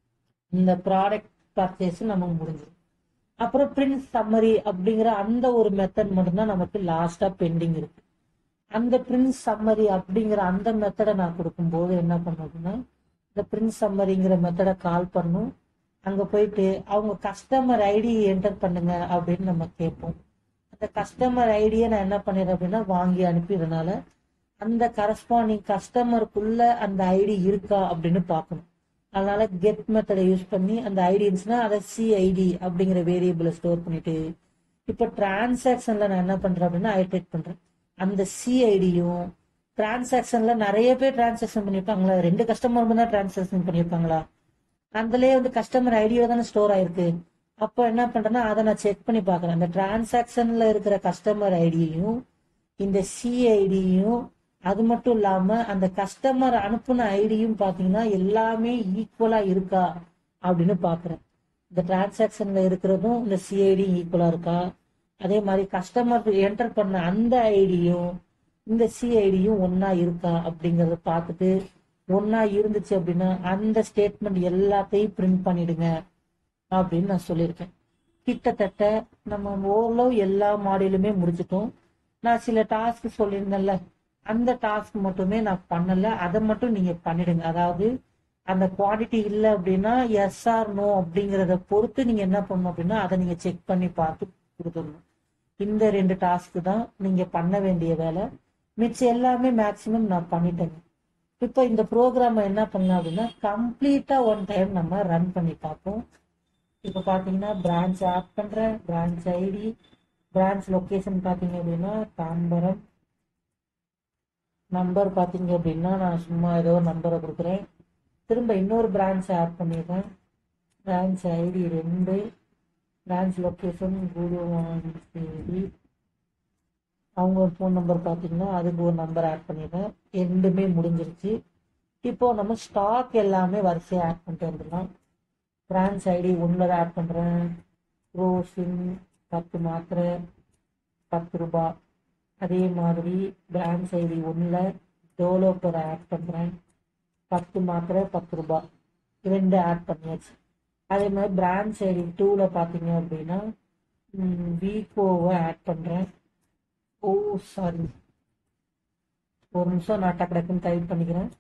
இந்த ப்ராடக்ட் பர்ச்சேஸ் நமக்கு முடிஞ்சிடும் அப்புறம் பிரிண்ட் சம்மரி அப்படிங்கிற அந்த ஒரு மெத்தட் மட்டும்தான் நமக்கு லாஸ்டா பெண்டிங் இருக்கு அந்த பிரிண்ட் சம்மரி அப்படிங்கிற அந்த மெத்தடை நான் கொடுக்கும்போது என்ன பண்ணும் அப்படின்னா இந்த பிரிண்ட் சம்மரிங்கிற மெத்தடை கால் பண்ணும் அங்க போயிட்டு அவங்க கஸ்டமர் ஐடி என்டர் பண்ணுங்க அப்படின்னு நம்ம கேட்போம் அந்த கஸ்டமர் ஐடியை நான் என்ன பண்ணிடுறேன் அப்படின்னா வாங்கி அனுப்பிடுறதுனால அந்த கரஸ்பாண்டிங் கஸ்டமருக்குள்ள அந்த ஐடி இருக்கா அப்படின்னு பார்க்கணும் அதனால கெட் மெத்தடை யூஸ் பண்ணி அந்த ஐடி இருந்துச்சுன்னா அதை சிஐடி அப்படிங்கிற வேரியபிளை ஸ்டோர் பண்ணிட்டு இப்ப டிரான்சாக்ஷன்ல நான் என்ன பண்றேன் அப்படின்னா ஐட்ரேட் பண்றேன் அந்த சிஐடியும் டிரான்சாக்ஷன்ல நிறைய பேர் டிரான்சாக்ஷன் பண்ணிருப்பாங்களா ரெண்டு கஸ்டமர் தான் டிரான்சாக்ஷன் பண்ணிருப்பாங்களா அதுலயே வந்து கஸ்டமர் ஐடியோட தானே ஸ்டோர் ஆயிருக்கு அப்போ என்ன பண்றேன்னா அதை நான் செக் பண்ணி பாக்குறேன் அந்த டிரான்சாக்ஷன்ல இருக்கிற கஸ்டமர் ஐடியையும் இந்த சிஐடியும் அது மட்டும் இல்லாம அந்த கஸ்டமர் அனுப்புன ஐடியும் பாத்தீங்கன்னா எல்லாமே ஈக்குவலா இருக்கா அப்படின்னு பாக்குறேன் இந்த டிரான்சாக்ஷன்ல இருக்கிறதும் இந்த சிஐடி ஈக்குவலா இருக்கா அதே மாதிரி கஸ்டமர் என்டர் பண்ண அந்த ஐடியும் இந்த சிஐடியும் ஒன்னா இருக்கா அப்படிங்கறத பார்த்துட்டு ஒன்னா இருந்துச்சு அப்படின்னா அந்த ஸ்டேட்மெண்ட் எல்லாத்தையும் பிரிண்ட் பண்ணிடுங்க அப்படின்னு நான் சொல்லியிருக்கேன் கிட்டத்தட்ட நம்ம ஓரளவு எல்லா மாடியிலுமே முடிச்சிட்டோம் நான் சில டாஸ்க் சொல்லியிருந்தேன்ல அந்த டாஸ்க் மட்டுமே நான் பண்ணல அதை மட்டும் நீங்க பண்ணிடுங்க அதாவது அந்த குவாண்டிட்டி இல்ல அப்படின்னா எஸ் ஆர் நோ அப்படிங்கறத பொறுத்து நீங்க என்ன பண்ணணும் அப்படின்னா அதை நீங்க செக் பண்ணி பார்த்து கொடுத்துடணும் இந்த ரெண்டு டாஸ்க் தான் நீங்க பண்ண வேண்டிய வேலை மிச்சம் எல்லாமே மேக்சிமம் நான் பண்ணிட்டேங்க இப்போ இந்த ப்ரோக்ராம் என்ன பண்ணலாம் அப்படின்னா கம்ப்ளீட்டா ஒன் டைம் நம்ம ரன் பண்ணி பார்ப்போம் இப்போ பார்த்தீங்கன்னா பிரான்ச் ஆட் பண்றேன் பிரான்ச் ஐடி பிரான்ச் லொகேஷன் பார்த்தீங்க அப்படின்னா தாம்பரம் நம்பர் பார்த்தீங்க அப்படின்னா நான் சும்மா ஏதோ ஒரு நம்பரை கொடுக்குறேன் திரும்ப இன்னொரு பிரான்ச் ஆட் பண்ணிடுறேன் பிரான்ச் ஐடி ரெண்டு பிரான்ச் லொக்கேஷன் குருவாஞ்சேரி அவங்க ஒரு ஃபோன் நம்பர் பார்த்தீங்கன்னா அதுக்கு ஒரு நம்பர் ஆட் பண்ணிடுறேன் ரெண்டுமே முடிஞ்சிருச்சு இப்போ நம்ம ஸ்டாக் எல்லாமே வரிசையாக ஆட் பண்ணிட்டு வந்துடலாம் பிரான்ச் ஐடி ஒன்றில் ஆட் பண்ணுறேன் ரோஸின் பத்து மாத்திரை பத்து ரூபாய் அதே மாதிரி பிரான்ச் ஐடி ஒன்றில் டெவலப்பர் ஆட் பண்ணுறேன் பத்து மாத்திரை பத்து ரூபாய் ரெண்டு ஆட் பண்ணியாச்சு அதே மாதிரி பிரான்ச் ஐடி டூவில் பார்த்தீங்க அப்படின்னா வீகோவை ஆட் பண்ணுறேன் ஓ சாரி ஒரு நிமிஷம் நான் டக்கு டக்குன்னு டைப் பண்ணிக்கிறேன்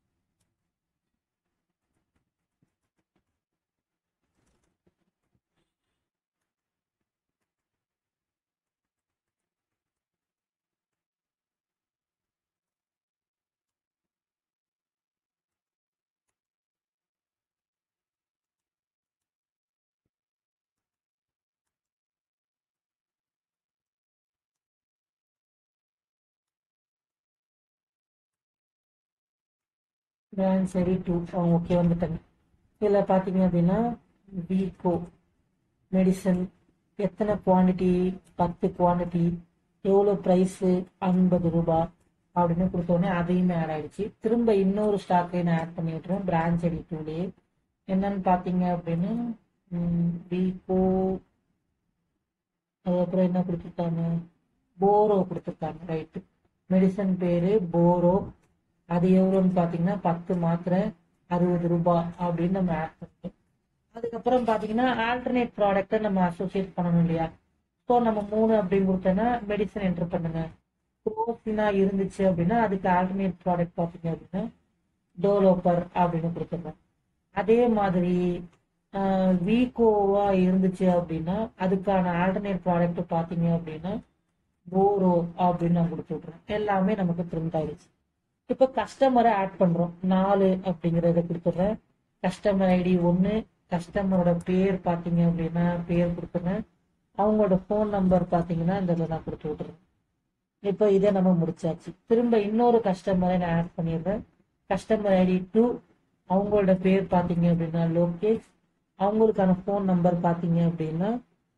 பிரான்ச் ஐடி டூ ஓகே வந்துட்டேங்க இதில் பார்த்தீங்க அப்படின்னா வீகோ மெடிசன் எத்தனை குவாண்டிட்டி பத்து குவாண்டிட்டி எவ்வளோ ப்ரைஸு ஐம்பது ரூபாய் அப்படின்னு கொடுத்தோடனே அதையுமே ஆட் ஆயிடுச்சு திரும்ப இன்னொரு ஸ்டாக்கை நான் ஆட் பண்ணி விட்டுறேன் பிரான்ச் ஐடி டூலே என்னன்னு பார்த்தீங்க அப்படின்னு வீகோ அதுக்கப்புறம் என்ன கொடுத்துருக்காங்க போரோ கொடுத்துருக்காங்க ரைட்டு மெடிசன் பேரு போரோ அது எவ்வளோன்னு பார்த்தீங்கன்னா பத்து மாத்திரை அறுபது ரூபாய் அப்படின்னு நம்ம ஆட் பண்ணிட்டோம் அதுக்கப்புறம் பார்த்தீங்கன்னா ஆல்டர்னேட் ப்ராடக்ட்டை நம்ம அசோசியேட் பண்ணணும் இல்லையா ஸோ நம்ம மூணு அப்படின்னு கொடுத்தோன்னா மெடிசன் என்டர் பண்ணுங்க குரோசினா இருந்துச்சு அப்படின்னா அதுக்கு ஆல்டர்னேட் ப்ராடக்ட் பார்த்தீங்க அப்படின்னா டெவலப்பர் அப்படின்னு கொடுத்துருந்தோம் அதே மாதிரி வீகோவா இருந்துச்சு அப்படின்னா அதுக்கான ஆல்டர்னேட் ப்ராடக்ட் பார்த்தீங்க அப்படின்னா போரோ அப்படின்னு நான் கொடுத்து விட்றேன் எல்லாமே நமக்கு பிரிண்ட் ஆயிடுச்சு இப்போ கஸ்டமரை ஆட் பண்றோம் நாலு அப்படிங்கறத கொடுத்துட்றேன் கஸ்டமர் ஐடி ஒன்று கஸ்டமரோட பேர் பார்த்தீங்க அப்படின்னா பேர் கொடுத்துட்றேன் அவங்களோட ஃபோன் நம்பர் பார்த்தீங்கன்னா இந்த இதில் நான் கொடுத்து விட்றேன் இப்போ இதை நம்ம முடிச்சாச்சு திரும்ப இன்னொரு கஸ்டமரை நான் ஆட் பண்ணிடுறேன் கஸ்டமர் ஐடி டூ அவங்களோட பேர் பார்த்தீங்க அப்படின்னா லோகேஷ் அவங்களுக்கான ஃபோன் நம்பர் பார்த்தீங்க அப்படின்னா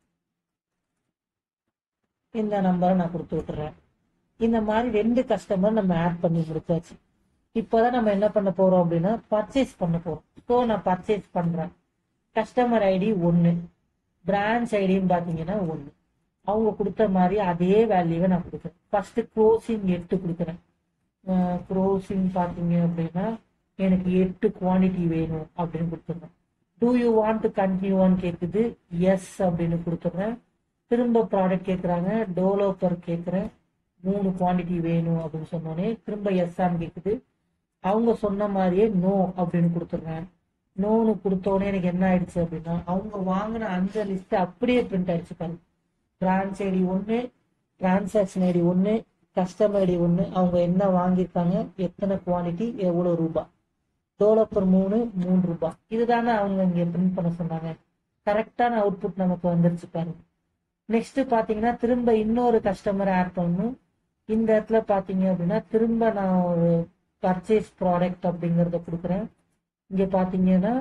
இந்த நம்பரை நான் கொடுத்து விட்டுறேன் இந்த மாதிரி ரெண்டு கஸ்டமர் நம்ம ஆட் பண்ணி முடிச்சாச்சு இப்போதான் நம்ம என்ன பண்ண போறோம் அப்படின்னா பர்ச்சேஸ் பண்ண போறோம் ஸோ நான் பர்ச்சேஸ் பண்றேன் கஸ்டமர் ஐடி ஒன்னு பிரான்ச் ஐடின்னு பாத்தீங்கன்னா ஒன்னு அவங்க கொடுத்த மாதிரி அதே வேல்யூவை நான் கொடுக்குறேன் ஃபர்ஸ்ட் க்ளோசிங் எட்டு கொடுக்குறேன் க்ளோசிங் பாத்தீங்க அப்படின்னா எனக்கு எட்டு குவான்டிட்டி வேணும் அப்படின்னு கொடுத்துருந்தேன் டூ யூ வாண்ட் டு கண்டினியூவான்னு கேட்குது எஸ் அப்படின்னு கொடுத்துட்றேன் திரும்ப ப்ராடக்ட் கேட்குறாங்க டெவலப்பர் கேட்குறேன் மூணு குவாண்டிட்டி வேணும் அப்படின்னு சொன்னோடனே திரும்ப எஸ்ஆன்னு கேட்குது அவங்க சொன்ன மாதிரியே நோ அப்படின்னு கொடுத்துட்றேன் நோன்னு கொடுத்தோடனே எனக்கு என்ன ஆயிடுச்சு அப்படின்னா அவங்க வாங்கின அந்த லிஸ்ட் அப்படியே பிரிண்ட் ஆயிடுச்சு பாருங்க பிரான்ச் ஐடி ஒன்று டிரான்சாக்ஷன் ஐடி ஒன்று கஸ்டமர் ஐடி ஒன்று அவங்க என்ன வாங்கியிருக்காங்க எத்தனை குவாண்டிட்டி எவ்வளோ ரூபாய் டெவலப்பர் மூணு மூணு ரூபாய் இதுதானே அவங்க இங்க பிரிண்ட் பண்ண சொன்னாங்க கரெக்டான அவுட்புட் நமக்கு வந்துருச்சு பாருங்க நெக்ஸ்ட் பாத்தீங்கன்னா திரும்ப இன்னொரு கஸ்டமர் ஆட் பண்ணணும் இந்த இடத்துல பாத்தீங்க அப்படின்னா திரும்ப நான் ஒரு பர்ச்சேஸ் ப்ராடக்ட் அப்படிங்கறத கொடுக்குறேன் இங்க பாத்தீங்கன்னா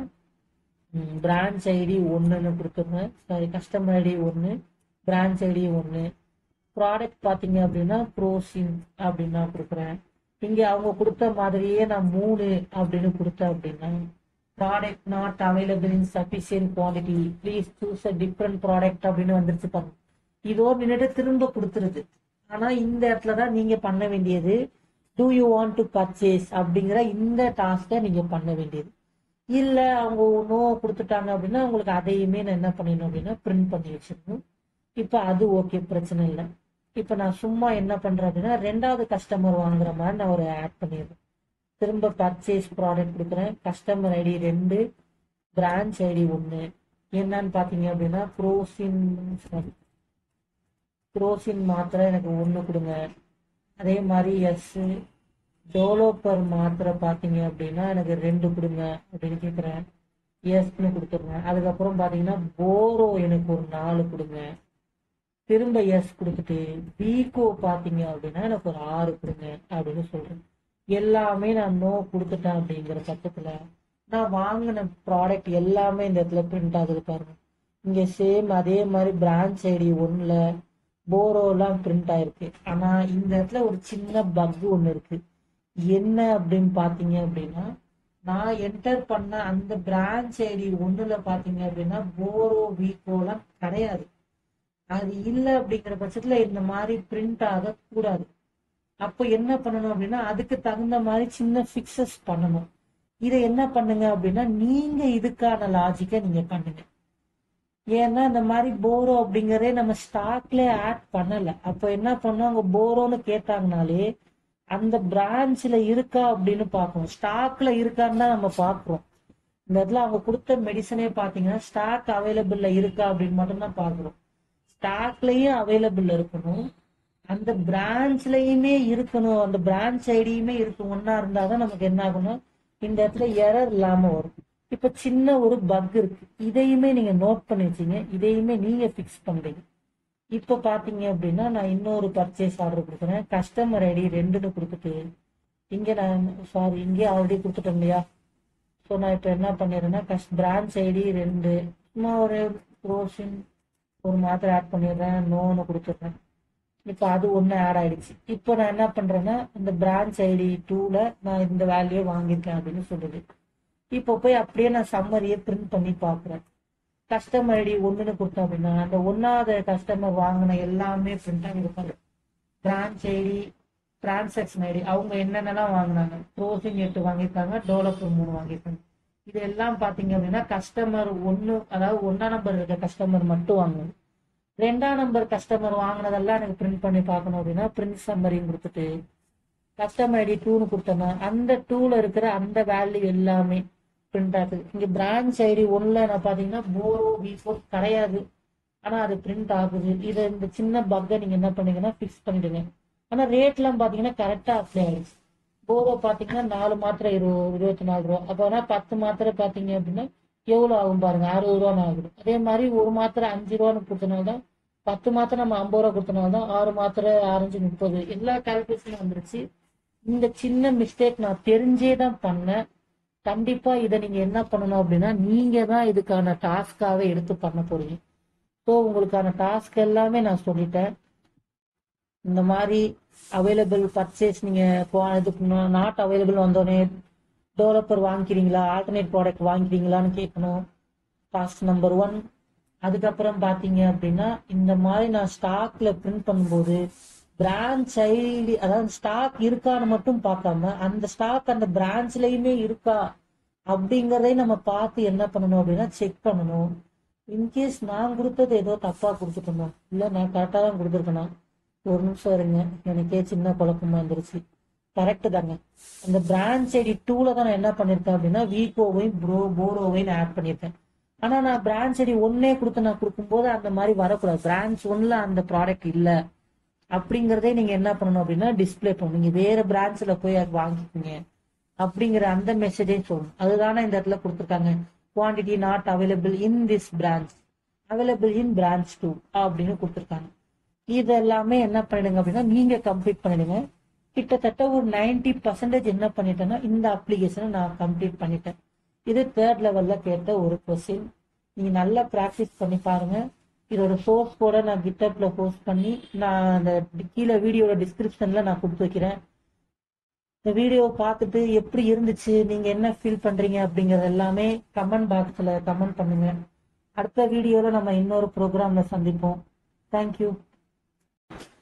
பிரான்ச் ஐடி ஒன்னுன்னு கொடுத்துருங்க சாரி கஸ்டமர் ஐடி ஒன்னு பிரான்ச் ஐடி ஒன்னு ப்ராடக்ட் பாத்தீங்க அப்படின்னா ப்ரோசின் அப்படின்னு நான் கொடுக்குறேன் இங்க அவங்க கொடுத்த மாதிரியே நான் மூணு அப்படின்னு கொடுத்தேன் அப்படின்னா product not available in sufficient quantity please choose a different product அப்படின்னு வந்துருச்சு பாருங்க இதோ நின்றுட்டு திரும்ப கொடுத்துருது ஆனா இந்த இடத்துல தான் நீங்க பண்ண வேண்டியது do you want to purchase அப்படிங்கிற இந்த டாஸ்கை நீங்க பண்ண வேண்டியது இல்ல அவங்க நோ கொடுத்துட்டாங்க அப்படின்னா உங்களுக்கு அதையுமே நான் என்ன பண்ணிடணும் அப்படின்னா பிரிண்ட் பண்ணி வச்சிடணும் இப்ப அது ஓகே பிரச்சனை இல்லை இப்ப நான் சும்மா என்ன பண்றேன் அப்படின்னா ரெண்டாவது கஸ்டமர் வாங்குற மாதிரி நான் ஒரு ஆட் பண்ணிடுறேன் திரும்ப பர்ச்சேஸ் ப்ராடக்ட் கொடுக்குறேன் கஸ்டமர் ஐடி ரெண்டு பிரான்ச் ஐடி ஒன்று என்னன்னு பார்த்தீங்க அப்படின்னா ப்ரோசின் சாரி ப்ரோசின் மாத்திரை எனக்கு ஒன்று கொடுங்க அதே மாதிரி எஸ் டெவலப்பர் மாத்திரை பார்த்தீங்க அப்படின்னா எனக்கு ரெண்டு கொடுங்க அப்படின்னு கேட்குறேன் எஸ்ன்னு கொடுத்துருங்க அதுக்கப்புறம் பார்த்தீங்கன்னா போரோ எனக்கு ஒரு நாலு கொடுங்க திரும்ப எஸ் கொடுத்துட்டு வீகோ பார்த்தீங்க அப்படின்னா எனக்கு ஒரு ஆறு கொடுங்க அப்படின்னு சொல்றேன் எல்லாமே நான் நோ கொடுத்துட்டேன் அப்படிங்கிற பட்சத்துல நான் வாங்கின ப்ராடக்ட் எல்லாமே இந்த இடத்துல பிரிண்ட் ஆகுது பாருங்க இங்க சேம் அதே மாதிரி பிரான்ச் ஐடி ஒன்ல போரோலாம் பிரிண்ட் ஆயிருக்கு ஆனா இந்த இடத்துல ஒரு சின்ன பக் ஒன்று இருக்கு என்ன அப்படின்னு பாத்தீங்க அப்படின்னா நான் என்டர் பண்ண அந்த பிரான்ச் ஐடி ஒண்ணுல பாத்தீங்க அப்படின்னா போரோ வீகோலாம் கிடையாது அது இல்லை அப்படிங்கிற பட்சத்துல இந்த மாதிரி பிரிண்ட் ஆக கூடாது அப்போ என்ன பண்ணணும் அப்படின்னா அதுக்கு தகுந்த மாதிரி சின்ன ஃபிக்சஸ் பண்ணணும் இதை என்ன பண்ணுங்க அப்படின்னா நீங்க இதுக்கான லாஜிக்கை நீங்க பண்ணுங்க ஏன்னா இந்த மாதிரி போரோ அப்படிங்கறதே நம்ம ஸ்டாக்ல ஆட் பண்ணல அப்ப என்ன பண்ணுவாங்க போரோன்னு கேட்டாங்கனாலே அந்த பிரான்ச்ல இருக்கா அப்படின்னு பார்க்கணும் ஸ்டாக்ல இருக்கான்னு தான் நம்ம பாக்குறோம் இந்த இடத்துல அவங்க கொடுத்த மெடிசனே பாத்தீங்கன்னா ஸ்டாக் அவைலபிள்ல இருக்கா அப்படின்னு மட்டும் தான் பாக்குறோம் ஸ்டாக்லயும் அவைலபிள் இருக்கணும் அந்த பிரான்ச்லயுமே இருக்கணும் அந்த பிரான்ச் ஐடியுமே இருக்கு ஒன்னா இருந்தாதான் நமக்கு என்ன ஆகணும் இந்த இடத்துல எரர் இல்லாம வரும் இப்ப சின்ன ஒரு பக் இருக்கு இதையுமே நீங்க நோட் பண்ணி வச்சீங்க இதையுமே நீங்க பிக்ஸ் பண்றீங்க இப்ப பாத்தீங்க அப்படின்னா நான் இன்னொரு பர்ச்சேஸ் ஆர்டர் கொடுக்குறேன் கஸ்டமர் ஐடி ரெண்டுன்னு கொடுத்துட்டு இங்க நான் சாரி இங்கே ஆல்ரெடி கொடுத்துட்டேன் இல்லையா ஸோ நான் இப்போ என்ன பண்ணிடுறேன்னா கஸ் பிரான்ச் ஐடி ரெண்டு சும்மா ஒரு ப்ரோஷன் ஒரு மாத்திரை ஆட் பண்ணிடுறேன் நோன்னு கொடுத்துட்றேன் இப்போ அது ஒன்று ஆட் ஆயிடுச்சு இப்போ நான் என்ன பண்றேன்னா இந்த பிரான்ச் ஐடி டூல நான் இந்த வேல்யூ வாங்கியிருக்கேன் அப்படின்னு சொல்லுது இப்போ போய் அப்படியே நான் சம்மரியை பிரிண்ட் பண்ணி பார்க்குறேன் கஸ்டமர் ஐடி ஒன்றுன்னு கொடுத்தோம் அப்படின்னா அந்த ஒன்னாவது கஸ்டமர் வாங்கின எல்லாமே பிரிண்ட் ஆகிருப்பாரு பிரான்ச் ஐடி டிரான்சாக்ஷன் ஐடி அவங்க என்னென்னலாம் வாங்கினாங்க க்ளோசிங் எட்டு வாங்கியிருக்காங்க டெவலப்பர் மூணு வாங்கியிருக்காங்க இது எல்லாம் பாத்தீங்க அப்படின்னா கஸ்டமர் ஒன்னு அதாவது ஒன்னா நம்பர் இருக்க கஸ்டமர் மட்டும் வாங்கணும் ரெண்டாம் நம்பர் கஸ்டமர் வாங்கினதெல்லாம் எனக்கு பிரிண்ட் பண்ணி பார்க்கணும் அப்படின்னா பிரிண்ட் சம்மரியும் கொடுத்துட்டு கஸ்டமர் ஐடி டூன்னு கொடுத்தோம்னா அந்த டூல இருக்கிற அந்த வேல்யூ எல்லாமே பிரிண்ட் ஆகுது இங்க பிரான்ச் ஐடி ஒன்ல நான் பாத்தீங்கன்னா போரோ வி ஃபோர் கிடையாது ஆனா அது பிரிண்ட் ஆகுது இதை இந்த சின்ன பக்கை நீங்க என்ன பண்ணீங்கன்னா ஃபிக்ஸ் பண்ணிடுங்க ஆனா ரேட் எல்லாம் பாத்தீங்கன்னா கரெக்டா அப்ளை ஆயிடுச்சு போரோ பாத்தீங்கன்னா நாலு மாத்திரை இரு இருபத்தி நாலு ரூபா அப்போனா பத்து மாத்திரை பாத்தீங்க அப்படின்னா எவ்வளவு ஆகும் பாருங்க அறுபது ரூபான்னு ஆகுது அதே மாதிரி ஒரு மாத்திரை அஞ்சு ரூபான்னு கொடுத்தனால தான் பத்து மாத்திரை நம்ம ஐம்பது ரூபா கொடுத்தனால தான் ஆறு மாத்திரை ஆரஞ்சு முப்பது எல்லா கால்குலேஷனும் வந்துருச்சு இந்த சின்ன மிஸ்டேக் நான் தெரிஞ்சே தான் பண்ணேன் கண்டிப்பா இதை நீங்க என்ன பண்ணணும் அப்படின்னா நீங்க தான் இதுக்கான டாஸ்காவே எடுத்து பண்ண போறீங்க ஸோ உங்களுக்கான டாஸ்க் எல்லாமே நான் சொல்லிட்டேன் இந்த மாதிரி அவைலபிள் பர்ச்சேஸ் நீங்க போ- இது நாட் அவைலபிள் வந்தோடனே டெவலப்பர் வாங்கிக்கிறீங்களா ஆல்டர்னேட் ப்ராடக்ட் வாங்கிக்கிறீங்களான்னு கேட்கணும் டாஸ்க் நம்பர் ஒன் அதுக்கப்புறம் பாத்தீங்க அப்படின்னா இந்த மாதிரி நான் ஸ்டாக்ல பிரிண்ட் பண்ணும்போது பிரான்ச் ஐடி அதாவது ஸ்டாக் இருக்கான்னு மட்டும் பார்க்காம அந்த ஸ்டாக் அந்த பிரான்ச்லயுமே இருக்கா அப்படிங்கறதை நம்ம பார்த்து என்ன பண்ணணும் அப்படின்னா செக் பண்ணணும் இன்கேஸ் நான் கொடுத்தது ஏதோ தப்பா கொடுத்துட்டோமா இல்ல நான் கரெக்டா தான் கொடுத்துருக்கேனா ஒரு நிமிஷம் இருங்க எனக்கே சின்ன குழப்பமா இருந்துருச்சு கரெக்ட் தாங்க அந்த பிரான்ச் ஐடி டூல தான் நான் என்ன பண்ணிருக்கேன் அப்படின்னா வீகோவையும் ப்ரோ போரோவையும் ஆட் பண்ணிருக்கேன் ஆனா நான் பிரான்ச் ஐடி ஒன்னே கொடுத்து நான் கொடுக்கும்போது அந்த மாதிரி வரக்கூடாது பிரான்ச் ஒன்ல அந்த ப்ராடக்ட் இல்ல அப்படிங்கறதே நீங்க என்ன பண்ணணும் அப்படின்னா டிஸ்ப்ளே பண்ணணும் நீங்க வேற பிரான்ச்ல போய் அது வாங்கிக்கோங்க அப்படிங்கிற அந்த மெசேஜையும் சொல்லணும் அதுதானே இந்த இடத்துல கொடுத்துருக்காங்க quantity not available in this branch available in branch two அப்படின்னு கொடுத்துருக்காங்க இது எல்லாமே என்ன பண்ணிடுங்க அப்படின்னா நீங்க கம்ப்ளீட் பண்ணிடுங்க கிட்டத்தட்ட ஒரு 90% பர்சன்டேஜ் என்ன பண்ணிட்டேன்னா இந்த அப்ளிகேஷனை நான் கம்ப்ளீட் பண்ணிட்டேன் இது தேர்ட் லெவல்ல கேட்ட ஒரு கொஸ்டின் நீங்க நல்லா ப்ராக்டிஸ் பண்ணி பாருங்க இதோட சோர்ஸ் கூட நான் கிட்டப்ல போஸ்ட் பண்ணி நான் அந்த கீழே வீடியோட டிஸ்கிரிப்ஷன்ல நான் கொடுத்து வைக்கிறேன் இந்த வீடியோ பார்த்துட்டு எப்படி இருந்துச்சு நீங்க என்ன ஃபீல் பண்றீங்க அப்படிங்கறது எல்லாமே கமெண்ட் பாக்ஸ்ல கமெண்ட் பண்ணுங்க அடுத்த வீடியோல நம்ம இன்னொரு ப்ரோக்ராம்ல சந்திப்போம் தேங்க்யூ